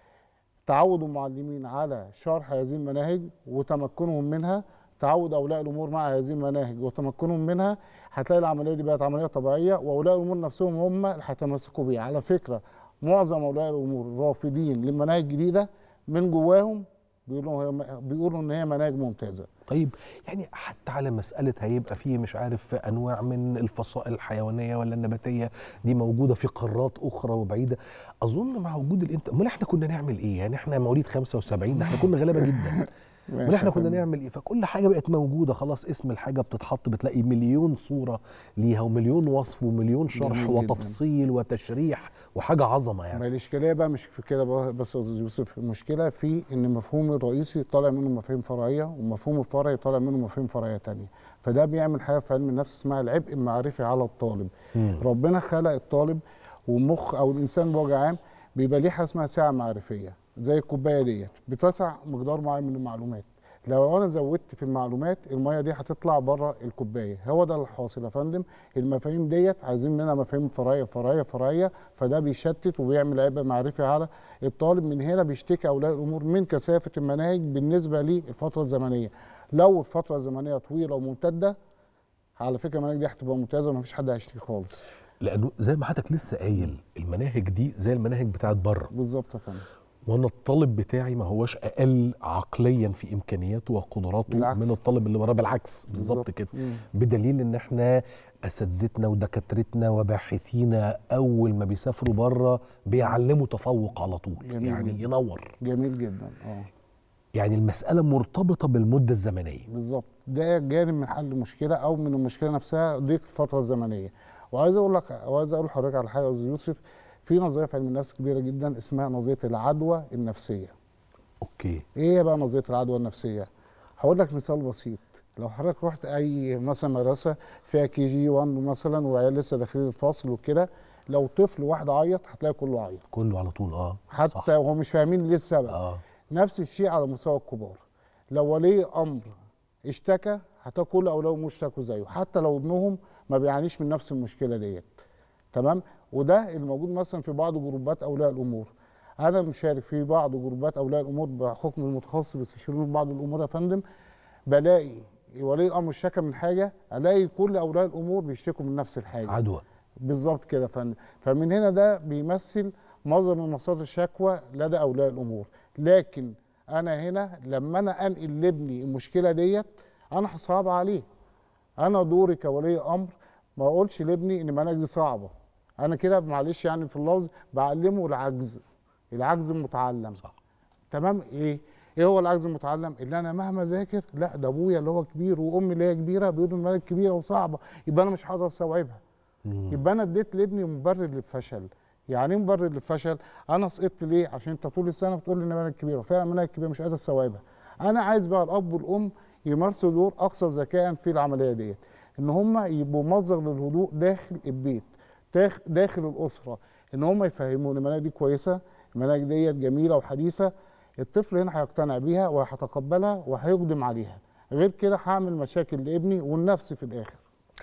تعود المعلمين على شرح هذه المناهج وتمكنهم منها تعود اولياء الامور مع هذه المناهج وتمكنهم منها هتلاقي العمليه دي بقت عمليه طبيعيه واولياء الامور نفسهم هم اللي هيتمسكوا بيها على فكره معظم اولياء الامور رافضين للمناهج الجديده من جواهم بيقولوا هي بيقولوا ان هي مناهج ممتازه طيب يعني حتى على مسألة هيبقى فيه مش عارف أنواع من الفصائل الحيوانية ولا النباتية دي موجودة في قارات أخرى وبعيدة أظن مع وجود الإنت أمال إحنا كنا نعمل إيه؟ يعني إحنا مواليد 75 ده إحنا كنا غلابة جدا أمال إحنا كنا نعمل إيه؟ فكل حاجة بقت موجودة خلاص اسم الحاجة بتتحط بتلاقي مليون صورة ليها ومليون وصف ومليون شرح جميل جداً. وتفصيل وتشريح وحاجة عظمة يعني ما الاشكاليه بقى مش في كده بقى بس يا أستاذ يوسف المشكله في ان المفهوم الرئيسي طالع منه مفاهيم فرعيه والمفهوم الفرعي طالع منه مفاهيم فرعيه تانية فده بيعمل حاجه في علم النفس اسمها العبء المعرفي على الطالب مم. ربنا خلق الطالب والمخ او الانسان بوجه عام بيبقى ليه حاجه اسمها سعه معرفيه زي الكوبايه ديت بتسع مقدار معين من المعلومات لو انا زودت في المعلومات الميه دي هتطلع بره الكوبايه هو ده اللي حاصل يا فندم المفاهيم ديت عايزين منها مفاهيم فرعيه فرعيه فرعيه فده بيشتت وبيعمل عبء معرفي على الطالب من هنا بيشتكي اولياء الامور من كثافه المناهج بالنسبه للفتره الزمنيه لو الفتره الزمنيه طويله وممتده على فكره المناهج دي هتبقى ممتازه ومفيش حد هيشتكي خالص لأنه زي ما حضرتك لسه قايل المناهج دي زي المناهج بتاعت بره بالظبط يا فندم وانا الطالب بتاعي ما هوش اقل عقليا في امكانياته وقدراته بالعكس. من الطالب اللي وراه بالعكس بالظبط كده مم. بدليل ان احنا اساتذتنا ودكاترتنا وباحثينا اول ما بيسافروا بره بيعلموا تفوق على طول جميل يعني جدا. ينور جميل جدا اه يعني المساله مرتبطه بالمده الزمنيه بالظبط ده جانب من حل المشكله او من المشكله نفسها ضيق الفتره الزمنيه وعايز اقول لك وعايز اقول لحضرتك على حاجه يا استاذ يوسف في نظريه في علم النفس كبيره جدا اسمها نظريه العدوى النفسيه اوكي ايه بقى نظريه العدوى النفسيه هقول لك مثال بسيط لو حضرتك رحت اي مثلا مدرسه فيها كي جي 1 مثلا وعيال لسه داخلين الفصل وكده لو طفل واحد عيط هتلاقي كله عيط كله على طول اه حتى صح. وهو مش فاهمين ليه السبب اه نفس الشيء على مستوى الكبار لو ولي امر اشتكى هتلاقي كل اولادهم اشتكوا زيه حتى لو ابنهم ما بيعانيش من نفس المشكله ديت تمام وده الموجود مثلا في بعض جروبات اولياء الامور انا مشارك في بعض جروبات اولياء الامور بحكم المتخصص بيستشيروني في بعض الامور يا فندم بلاقي ولي الامر اشتكى من حاجه الاقي كل اولياء الامور بيشتكوا من نفس الحاجه عدوى بالظبط كده يا فندم فمن هنا ده بيمثل مصدر من مصادر الشكوى لدى اولياء الامور لكن انا هنا لما انا انقل لابني المشكله ديت انا هصعب عليه انا دوري كولي امر ما اقولش لابني ان المناهج دي صعبه انا كده معلش يعني في اللفظ بعلمه العجز العجز المتعلم صح تمام ايه ايه هو العجز المتعلم اللي انا مهما ذاكر لا ده ابويا اللي هو كبير وامي اللي هي كبيره بيقولوا المناهج كبيره وصعبه يبقى انا مش هقدر استوعبها مم. يبقى انا اديت لابني مبرر للفشل يعني ايه مبرر للفشل انا سقطت ليه عشان انت طول السنه بتقول لي ان المناهج كبيره فعلا المناهج كبيره مش قادر استوعبها انا عايز بقى الاب والام يمارسوا دور اكثر ذكاء في العمليه ديت ان هم يبقوا مصدر للهدوء داخل البيت داخل, داخل الاسره ان هم يفهموا ان المناهج دي كويسه المناهج ديت جميله وحديثه الطفل هنا هيقتنع بيها وهيتقبلها وهيقدم عليها غير كده هعمل مشاكل لابني والنفس في الاخر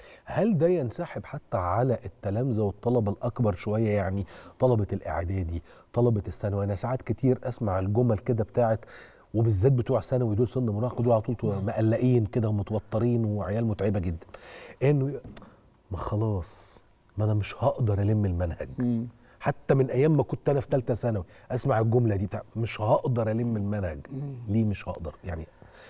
هل ده ينسحب حتى على التلامذه والطلبه الاكبر شويه يعني طلبه الاعدادي طلبه الثانوي انا ساعات كتير اسمع الجمل كده بتاعت وبالذات بتوع ثانوي دول سن مراهقه دول على طول مقلقين كده ومتوترين وعيال متعبه جدا انه ي- ما خلاص ما انا مش هقدر الم المنهج حتى من ايام ما كنت انا في ثالثه ثانوي اسمع الجمله دي بتاع مش هقدر الم المنهج ليه مش هقدر يعني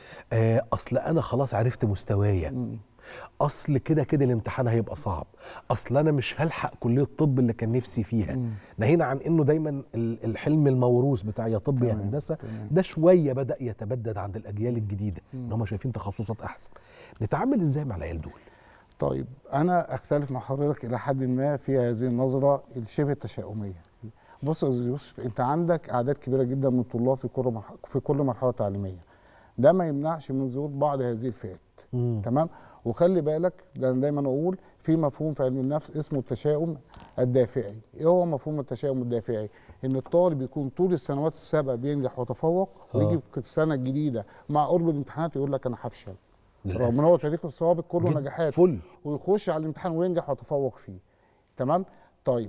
آه اصل انا خلاص عرفت مستوايا اصل كده كده الامتحان هيبقى صعب اصل انا مش هلحق كليه الطب اللي كان نفسي فيها ناهينا عن انه دايما ال- الحلم الموروث بتاع يا طب يا هندسه ده شويه بدا يتبدد عند الاجيال الجديده ان هم شايفين تخصصات احسن نتعامل ازاي مع العيال دول طيب انا اختلف مع حضرتك الى حد ما في هذه النظره الشبه التشاؤميه بص يا استاذ يوسف انت عندك اعداد كبيره جدا من الطلاب في كل مرحله في كل مرحله تعليميه ده ما يمنعش من ظهور بعض هذه الفئات تمام وخلي بالك ده انا دايما اقول في مفهوم في علم النفس اسمه التشاؤم الدافعي ايه هو مفهوم التشاؤم الدافعي ان الطالب يكون طول السنوات السابقه بينجح ويتفوق ويجي آه. في السنه الجديده مع قرب الامتحانات يقول لك انا هفشل رغم للأسف. ان هو تاريخه السوابق كله جد- نجاحات فل ويخش على الامتحان وينجح ويتفوق فيه تمام طيب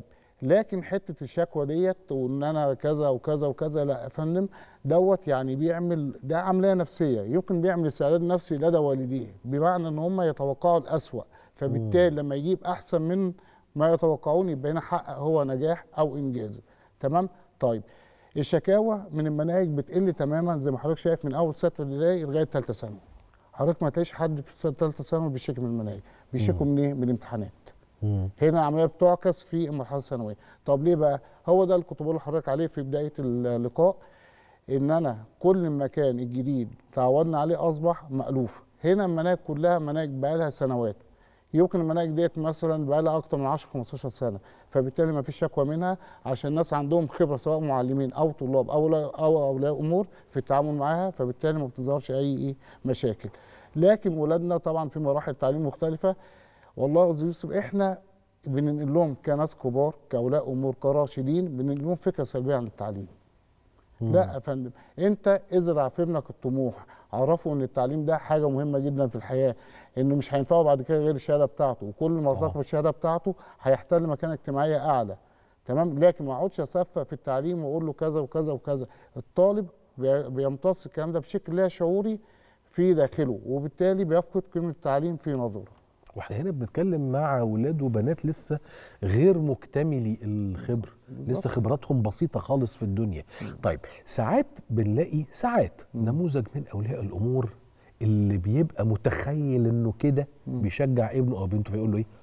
لكن حته الشكوى ديت وان انا كذا وكذا وكذا لا يا فندم دوت يعني بيعمل ده عمليه نفسيه يمكن بيعمل استعداد نفسي لدى والديه بمعنى ان هم يتوقعوا الاسوأ فبالتالي لما يجيب احسن من ما يتوقعون يبقى هنا حقق هو نجاح او انجاز تمام طيب الشكاوى من المناهج بتقل تماما زي ما حضرتك شايف من اول سته ابتدائي لغايه ثالثه ثانوي حضرتك ما تلاقيش حد في سنه ثالثه ثانوي بيشتكي من المناهج بيشتكوا من ايه من الامتحانات مم. هنا العمليه بتعكس في المرحله الثانويه طب ليه بقى هو ده اللي كنت بقول لحضرتك عليه في بدايه اللقاء ان انا كل مكان الجديد تعودنا عليه اصبح مالوف هنا المناهج كلها مناهج بقى لها سنوات يمكن المناهج ديت مثلا بقى لها اكتر من 10 15 سنه فبالتالي ما فيش شكوى منها عشان الناس عندهم خبره سواء معلمين او طلاب او لا- او اولياء امور في التعامل معاها فبالتالي ما بتظهرش اي ايه مشاكل لكن ولادنا طبعا في مراحل تعليم مختلفه والله يا أستاذ يوسف احنا بننقل لهم كناس كبار كاولياء امور كراشدين بننقل لهم فكره سلبيه عن التعليم لا يا فندم انت ازرع في ابنك الطموح عرفه ان التعليم ده حاجه مهمه جدا في الحياه انه مش هينفعه بعد كده غير الشهاده بتاعته وكل ما ارتقى الشهاده بتاعته هيحتل مكانه اجتماعيه اعلى تمام لكن ما اقعدش اصفق في التعليم واقول له كذا وكذا وكذا الطالب بي- بيمتص الكلام ده بشكل لا شعوري في داخله وبالتالي بيفقد قيمه التعليم في نظره واحنا هنا بنتكلم مع اولاد وبنات لسه غير مكتملي الخبره لسه خبراتهم بسيطه خالص في الدنيا طيب ساعات بنلاقي ساعات نموذج من اولياء الامور اللي بيبقى متخيل انه كده بيشجع ابنه او بنته فيقول له ايه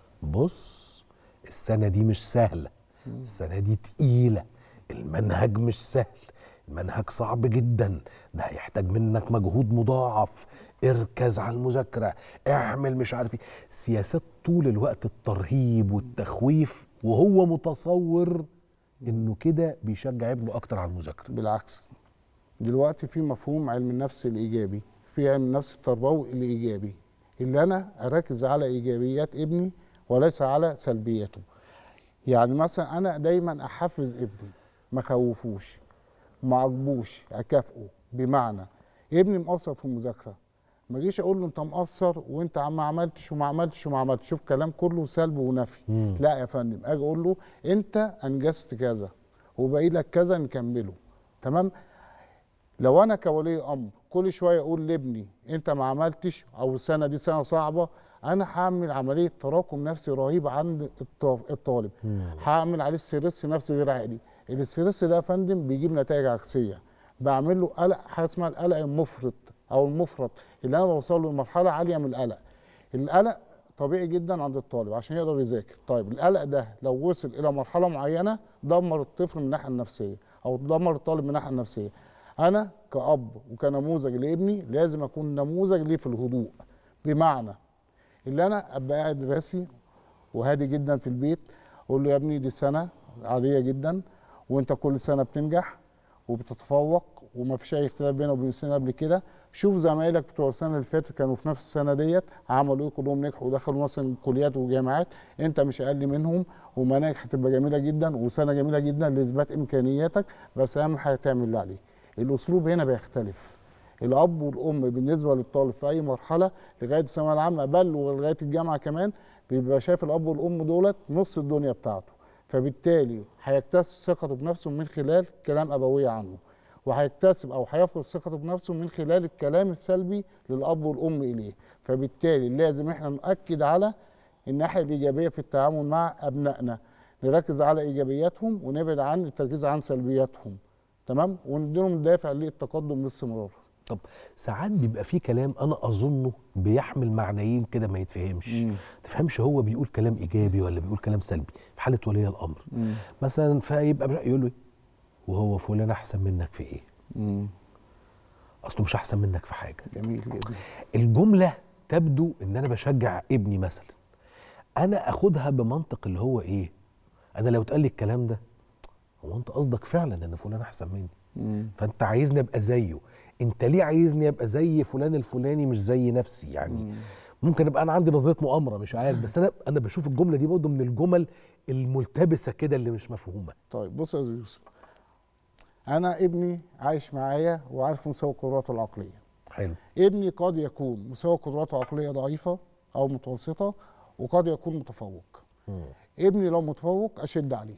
بص السنه دي مش سهله السنه دي تقيله المنهج مش سهل المنهج صعب جدا ده هيحتاج منك مجهود مضاعف اركز على المذاكره اعمل مش عارف ايه سياسات طول الوقت الترهيب والتخويف وهو متصور انه كده بيشجع ابنه اكتر على المذاكره بالعكس دلوقتي في مفهوم علم النفس الايجابي في علم النفس التربوي الايجابي اللي انا اركز على ايجابيات ابني وليس على سلبياته يعني مثلا انا دايما احفز ابني ما خوفوش ما عاقبوش اكافئه بمعنى ابني مقصر في المذاكره ما اجيش اقول له انت مقصر وانت ما عملتش وما عملتش وما عملتش شوف كلام كله سلب ونفي مم. لا يا فندم اجي اقول له انت انجزت كذا وباقي لك كذا نكمله تمام لو انا كولي امر كل شويه اقول لابني انت ما عملتش او السنه دي سنه صعبه انا هعمل عمليه تراكم نفسي رهيب عند الط- الطالب هعمل عليه ستريس نفسي غير عادي الاستريس ده يا فندم بيجيب نتائج عكسيه بعمل له قلق حاجه اسمها القلق المفرط او المفرط اللي انا بوصل له لمرحله عاليه من القلق القلق طبيعي جدا عند الطالب عشان يقدر يذاكر طيب القلق ده لو وصل الى مرحله معينه دمر الطفل من الناحيه النفسيه او دمر الطالب من الناحيه النفسيه انا كاب وكنموذج لابني لازم اكون نموذج ليه في الهدوء بمعنى اللي انا ابقى قاعد راسي وهادي جدا في البيت اقول له يا ابني دي سنه عاديه جدا وانت كل سنه بتنجح وبتتفوق وما فيش اي اختلاف بينه وبين السنه قبل كده شوف زمايلك بتوع السنه اللي فاتت كانوا في نفس السنه ديت عملوا ايه كلهم نجحوا ودخلوا مثلا كليات وجامعات انت مش اقل منهم ومناهج هتبقى جميله جدا وسنه جميله جدا لاثبات امكانياتك بس اهم حاجه تعمل اللي عليك الاسلوب هنا بيختلف الاب والام بالنسبه للطالب في اي مرحله لغايه الثانويه العامه بل ولغايه الجامعه كمان بيبقى شايف الاب والام دولت نص الدنيا بتاعته فبالتالي هيكتسب ثقته بنفسه من خلال كلام ابويه عنه وهيكتسب او هيفقد ثقته بنفسه من خلال الكلام السلبي للاب والام اليه فبالتالي لازم احنا نؤكد على الناحيه الايجابيه في التعامل مع ابنائنا نركز على ايجابياتهم ونبعد عن التركيز عن سلبياتهم تمام ونديلهم دافع للتقدم باستمرار طب ساعات بيبقى في كلام انا اظنه بيحمل معنيين كده ما يتفهمش تفهمش هو بيقول كلام ايجابي ولا بيقول كلام سلبي في حاله ولي الامر مثلا فيبقى مش- يقول له إيه؟ وهو فلان احسن منك في ايه اصله مش احسن منك في حاجه جميل جدا الجمله تبدو ان انا بشجع ابني مثلا انا اخدها بمنطق اللي هو ايه انا لو اتقال لي الكلام ده هو انت قصدك فعلا ان فلان احسن مني فانت عايزني ابقى زيه انت ليه عايزني ابقى زي فلان الفلاني مش زي نفسي يعني ممكن ابقى انا عندي نظريه مؤامره مش عارف بس انا انا بشوف الجمله دي برضه من الجمل الملتبسه كده اللي مش مفهومه طيب بص يا أستاذ يوسف انا ابني عايش معايا وعارف مستوى قدراته العقليه حلو ابني قد يكون مستوى قدراته العقليه ضعيفه او متوسطه وقد يكون متفوق ابني لو متفوق اشد عليه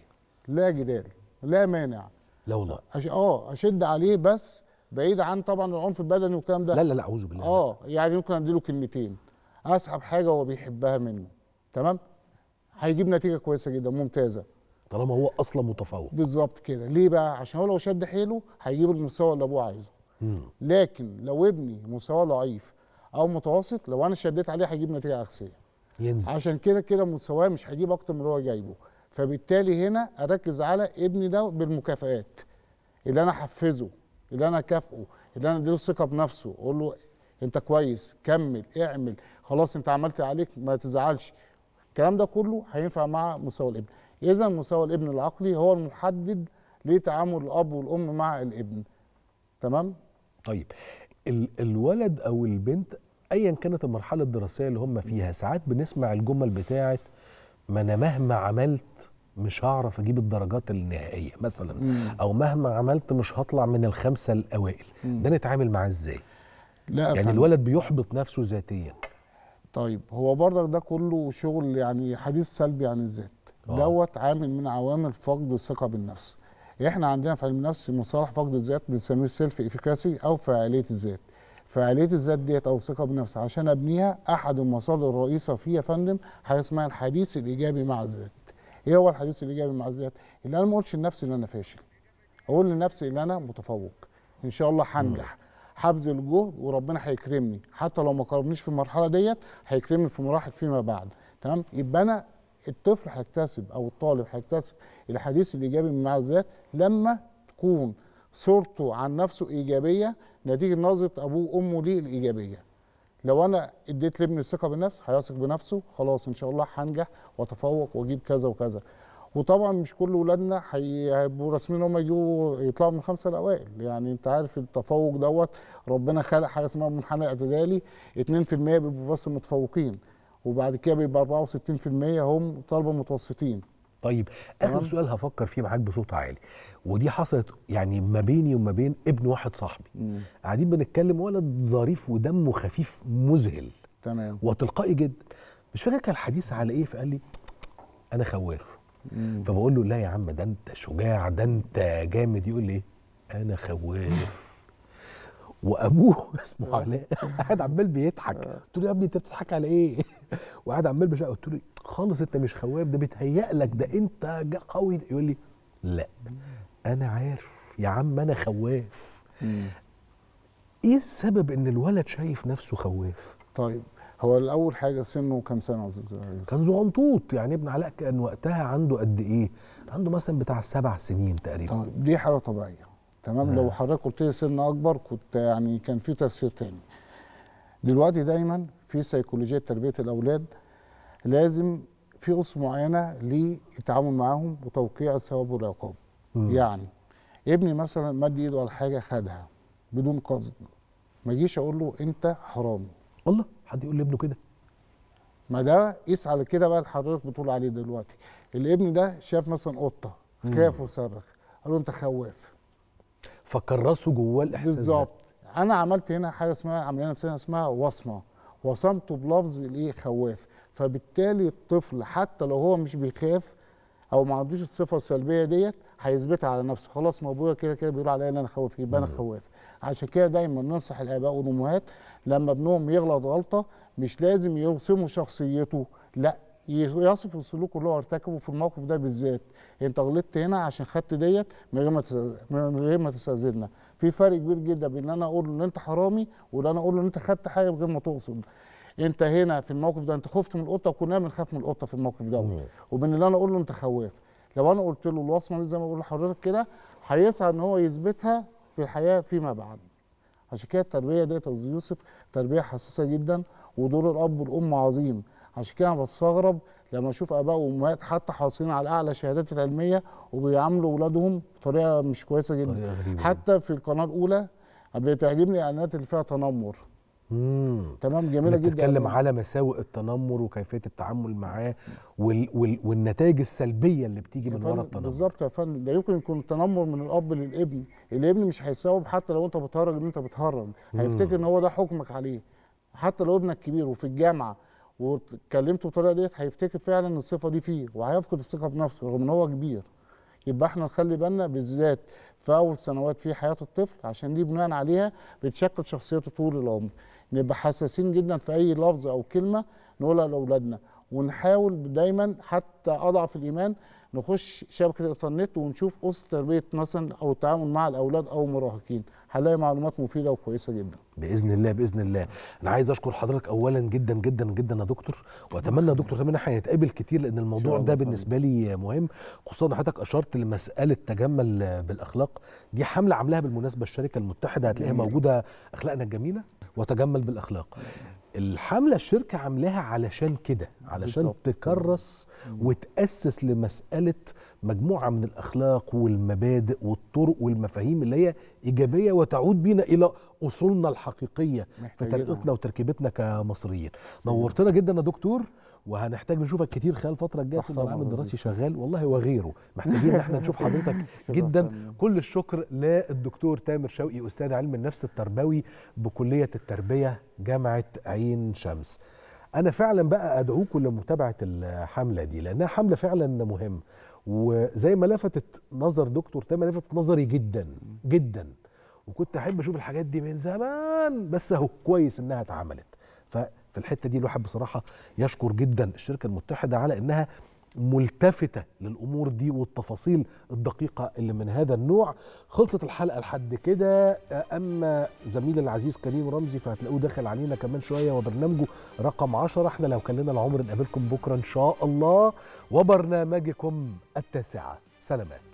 لا جدال لا مانع لا والله أش... اه اشد عليه بس بعيد عن طبعا العنف البدني والكلام ده لا لا لا اعوذ بالله اه يعني ممكن اديله كلمتين اسحب حاجه هو بيحبها منه تمام هيجيب نتيجه كويسه جدا ممتازه طالما هو اصلا متفوق بالظبط كده ليه بقى عشان هو لو شد حيله هيجيب المستوى اللي ابوه عايزه مم. لكن لو ابني مستواه ضعيف او متوسط لو انا شديت عليه هيجيب نتيجه عكسيه ينزل عشان كده كده مستواه مش هيجيب اكتر من اللي هو جايبه فبالتالي هنا اركز على ابني ده بالمكافآت اللي انا احفزه اللي انا اكافئه اللي انا اديله ثقه بنفسه اقول له انت كويس كمل اعمل خلاص انت عملت عليك ما تزعلش الكلام ده كله هينفع مع مستوى الابن اذا مستوى الابن العقلي هو المحدد لتعامل الاب والام مع الابن تمام طيب ال الولد او البنت ايا كانت المرحله الدراسيه اللي هم فيها ساعات بنسمع الجمل بتاعت ما انا مهما عملت مش هعرف اجيب الدرجات النهائيه مثلا مم. او مهما عملت مش هطلع من الخمسه الاوائل مم. ده نتعامل معاه ازاي لا يعني فندم. الولد بيحبط نفسه ذاتيا طيب هو برضك ده كله شغل يعني حديث سلبي عن الذات آه. دوت عامل من عوامل فقد الثقه بالنفس احنا عندنا في علم النفس مصطلح فقد الذات بنسميه السيلف افيكاسي او فاعليه الذات فاعليه الذات ديت او الثقه بالنفس عشان ابنيها احد المصادر الرئيسه فيها يا فندم حاجه اسمها الحديث الايجابي مع الذات ايه هو الحديث الايجابي مع الذات اللي انا ما اقولش لنفسي ان انا فاشل اقول لنفسي ان انا متفوق ان شاء الله هنجح هبذل جهد وربنا هيكرمني حتى لو ما كرمنيش في المرحله ديت هيكرمني في مراحل فيما بعد تمام يبقى انا الطفل هيكتسب او الطالب هيكتسب الحديث الايجابي مع الذات لما تكون صورته عن نفسه ايجابيه نتيجه نظره ابوه وامه ليه الايجابيه لو انا اديت لابني الثقه بالنفس هيثق بنفسه خلاص ان شاء الله هنجح واتفوق واجيب كذا وكذا وطبعا مش كل ولادنا هي- هيبقوا راسمين ان هم يجيبوا يطلعوا من الخمسه الاوائل يعني انت عارف التفوق دوت ربنا خلق حاجه اسمها منحنى اعتدالي 2% بيبقوا بس متفوقين وبعد كده بيبقى 64% هم طلبه متوسطين طيب اخر تمام. سؤال هفكر فيه معاك بصوت عالي ودي حصلت يعني ما بيني وما بين ابن واحد صاحبي قاعدين بنتكلم ولد ظريف ودمه خفيف مذهل تمام وتلقائي جدا مش فاكر كان الحديث على ايه فقال لي انا خواف فبقول له لا يا عم ده انت شجاع ده انت جامد يقول لي ايه انا خواف وابوه اسمه علاء قاعد عمال بيضحك قلت له يا ابني انت بتضحك على ايه وقاعد عمال بشقى قلت له خالص انت مش خواف ده بيتهيأ لك ده انت جا- قوي يقول لي لا انا عارف يا عم انا خواف ايه السبب ان الولد شايف نفسه خواف طيب هو الاول حاجه سنه كام سنه يا استاذ يوسف؟ كان زغنطوط يعني ابن علاء كان وقتها عنده قد ايه عنده مثلا بتاع سبع سنين تقريبا طيب دي حاجه طبيعيه تمام آه. لو حضرتك قلت لي سن اكبر كنت يعني كان في تفسير تاني دلوقتي دايما في سيكولوجيه تربيه الاولاد لازم في اسس معينه للتعامل معاهم وتوقيع الثواب والعقاب مم. يعني ابني مثلا مد ايده على حاجه خدها بدون قصد ما اجيش اقول له انت حرامي الله حد يقول لابنه كده ما ده قيس على كده بقى اللي حضرتك بتقول عليه دلوقتي الابن ده شاف مثلا قطه مم. خاف وصرخ قال له انت خواف فكرسه جواه الاحساس بالظبط انا عملت هنا حاجه اسمها عمليه نفسيه اسمها وصمه وصمته بلفظ الايه خواف فبالتالي الطفل حتى لو هو مش بيخاف او ما عندوش الصفه السلبيه ديت هيثبتها على نفسه خلاص ما ابويا كده كده بيقول عليا ان انا خواف يبقى انا خواف عشان كده دايما ننصح الاباء والامهات لما ابنهم يغلط غلطه مش لازم يرسموا شخصيته لا يصفوا السلوك اللي هو ارتكبه في الموقف ده بالذات انت غلطت هنا عشان خدت ديت من غير ما تس- من غير ما تستاذننا في فرق كبير جدا بين ان انا اقول ان انت حرامي وان انا اقول ان انت خدت حاجه من غير ما تقصد انت هنا في الموقف ده انت خفت من القطه وكلنا بنخاف من القطه في الموقف ده وبين اللي انا اقول له انت خواف لو انا قلت له الوصمه دي زي ما بقول لحضرتك كده هيسعى ان هو يثبتها في الحياه فيما بعد عشان كده التربيه ديت يا أستاذ يوسف تربيه حساسه جدا ودور الاب والام عظيم عشان كده انا بستغرب لما اشوف اباء وامهات حتى حاصلين على اعلى الشهادات العلميه وبيعاملوا اولادهم بطريقه مش كويسه جدا طريقة غريبة حتى في القناه الاولى بتعجبني الاعلانات اللي فيها تنمر مم. تمام جميله جدا بتتكلم على مساوئ التنمر وكيفيه التعامل معاه وال وال والنتائج السلبيه اللي بتيجي يا من ورا فندم التنمر بالظبط يا فندم ده يمكن يكون تنمر من الاب للابن الابن مش هيستوعب حتى لو انت بتهرج ان انت بتهرج هيفتكر ان هو ده حكمك عليه حتى لو ابنك كبير وفي الجامعه واتكلمته بالطريقه ديت هيفتكر فعلا ان الصفه دي فيه وهيفقد الثقه بنفسه رغم ان هو كبير يبقى احنا نخلي بالنا بالذات في اول سنوات في حياه الطفل عشان دي بناء عليها بتشكل شخصيته طول العمر نبقى حساسين جدا في اي لفظ او كلمه نقولها لاولادنا ونحاول دايما حتى اضعف الايمان نخش شبكه الانترنت ونشوف اسس تربيه مثلا او التعامل مع الاولاد او المراهقين هنلاقي معلومات مفيده وكويسه جدا باذن الله باذن الله انا عايز اشكر حضرتك اولا جدا جدا جدا يا دكتور واتمنى يا دكتور كمان احنا هنتقابل كتير لان الموضوع الله ده طبعاً. بالنسبه لي مهم خصوصا ان حضرتك اشرت لمساله تجمل بالاخلاق دي حمله عاملاها بالمناسبه الشركه المتحده هتلاقيها جميل. موجوده اخلاقنا الجميله وتجمل بالاخلاق الحمله الشركه عاملاها علشان كده علشان بالظبط. تكرس وتاسس لمساله مجموعه من الاخلاق والمبادئ والطرق والمفاهيم اللي هي ايجابيه وتعود بينا الى اصولنا الحقيقيه في محتاجينها. طريقتنا وتركيبتنا كمصريين نورتنا جدا يا دكتور وهنحتاج نشوفك كتير خلال الفتره الجايه تحت طول ما العام أمرك الدراسي بالظبط. شغال والله وغيره محتاجين ان احنا نشوف حضرتك جدا فندم. كل الشكر للدكتور تامر شوقي استاذ علم النفس التربوي بكليه التربيه جامعه عين شمس انا فعلا بقى ادعوكم لمتابعه الحمله دي لانها حمله فعلا مهمه وزي ما لفتت نظر دكتور تامر لفتت نظري جدا جدا وكنت احب اشوف الحاجات دي من زمان بس اهو كويس انها اتعملت ففي الحته دي الواحد بصراحه يشكر جدا الشركه المتحده على انها ملتفته للامور دي والتفاصيل الدقيقه اللي من هذا النوع خلصت الحلقه لحد كده اما زميلي العزيز كريم رمزي فهتلاقوه داخل علينا كمان شويه وبرنامجه رقم 10 احنا لو كان لنا العمر نقابلكم بكره ان شاء الله وبرنامجكم التاسعه سلامات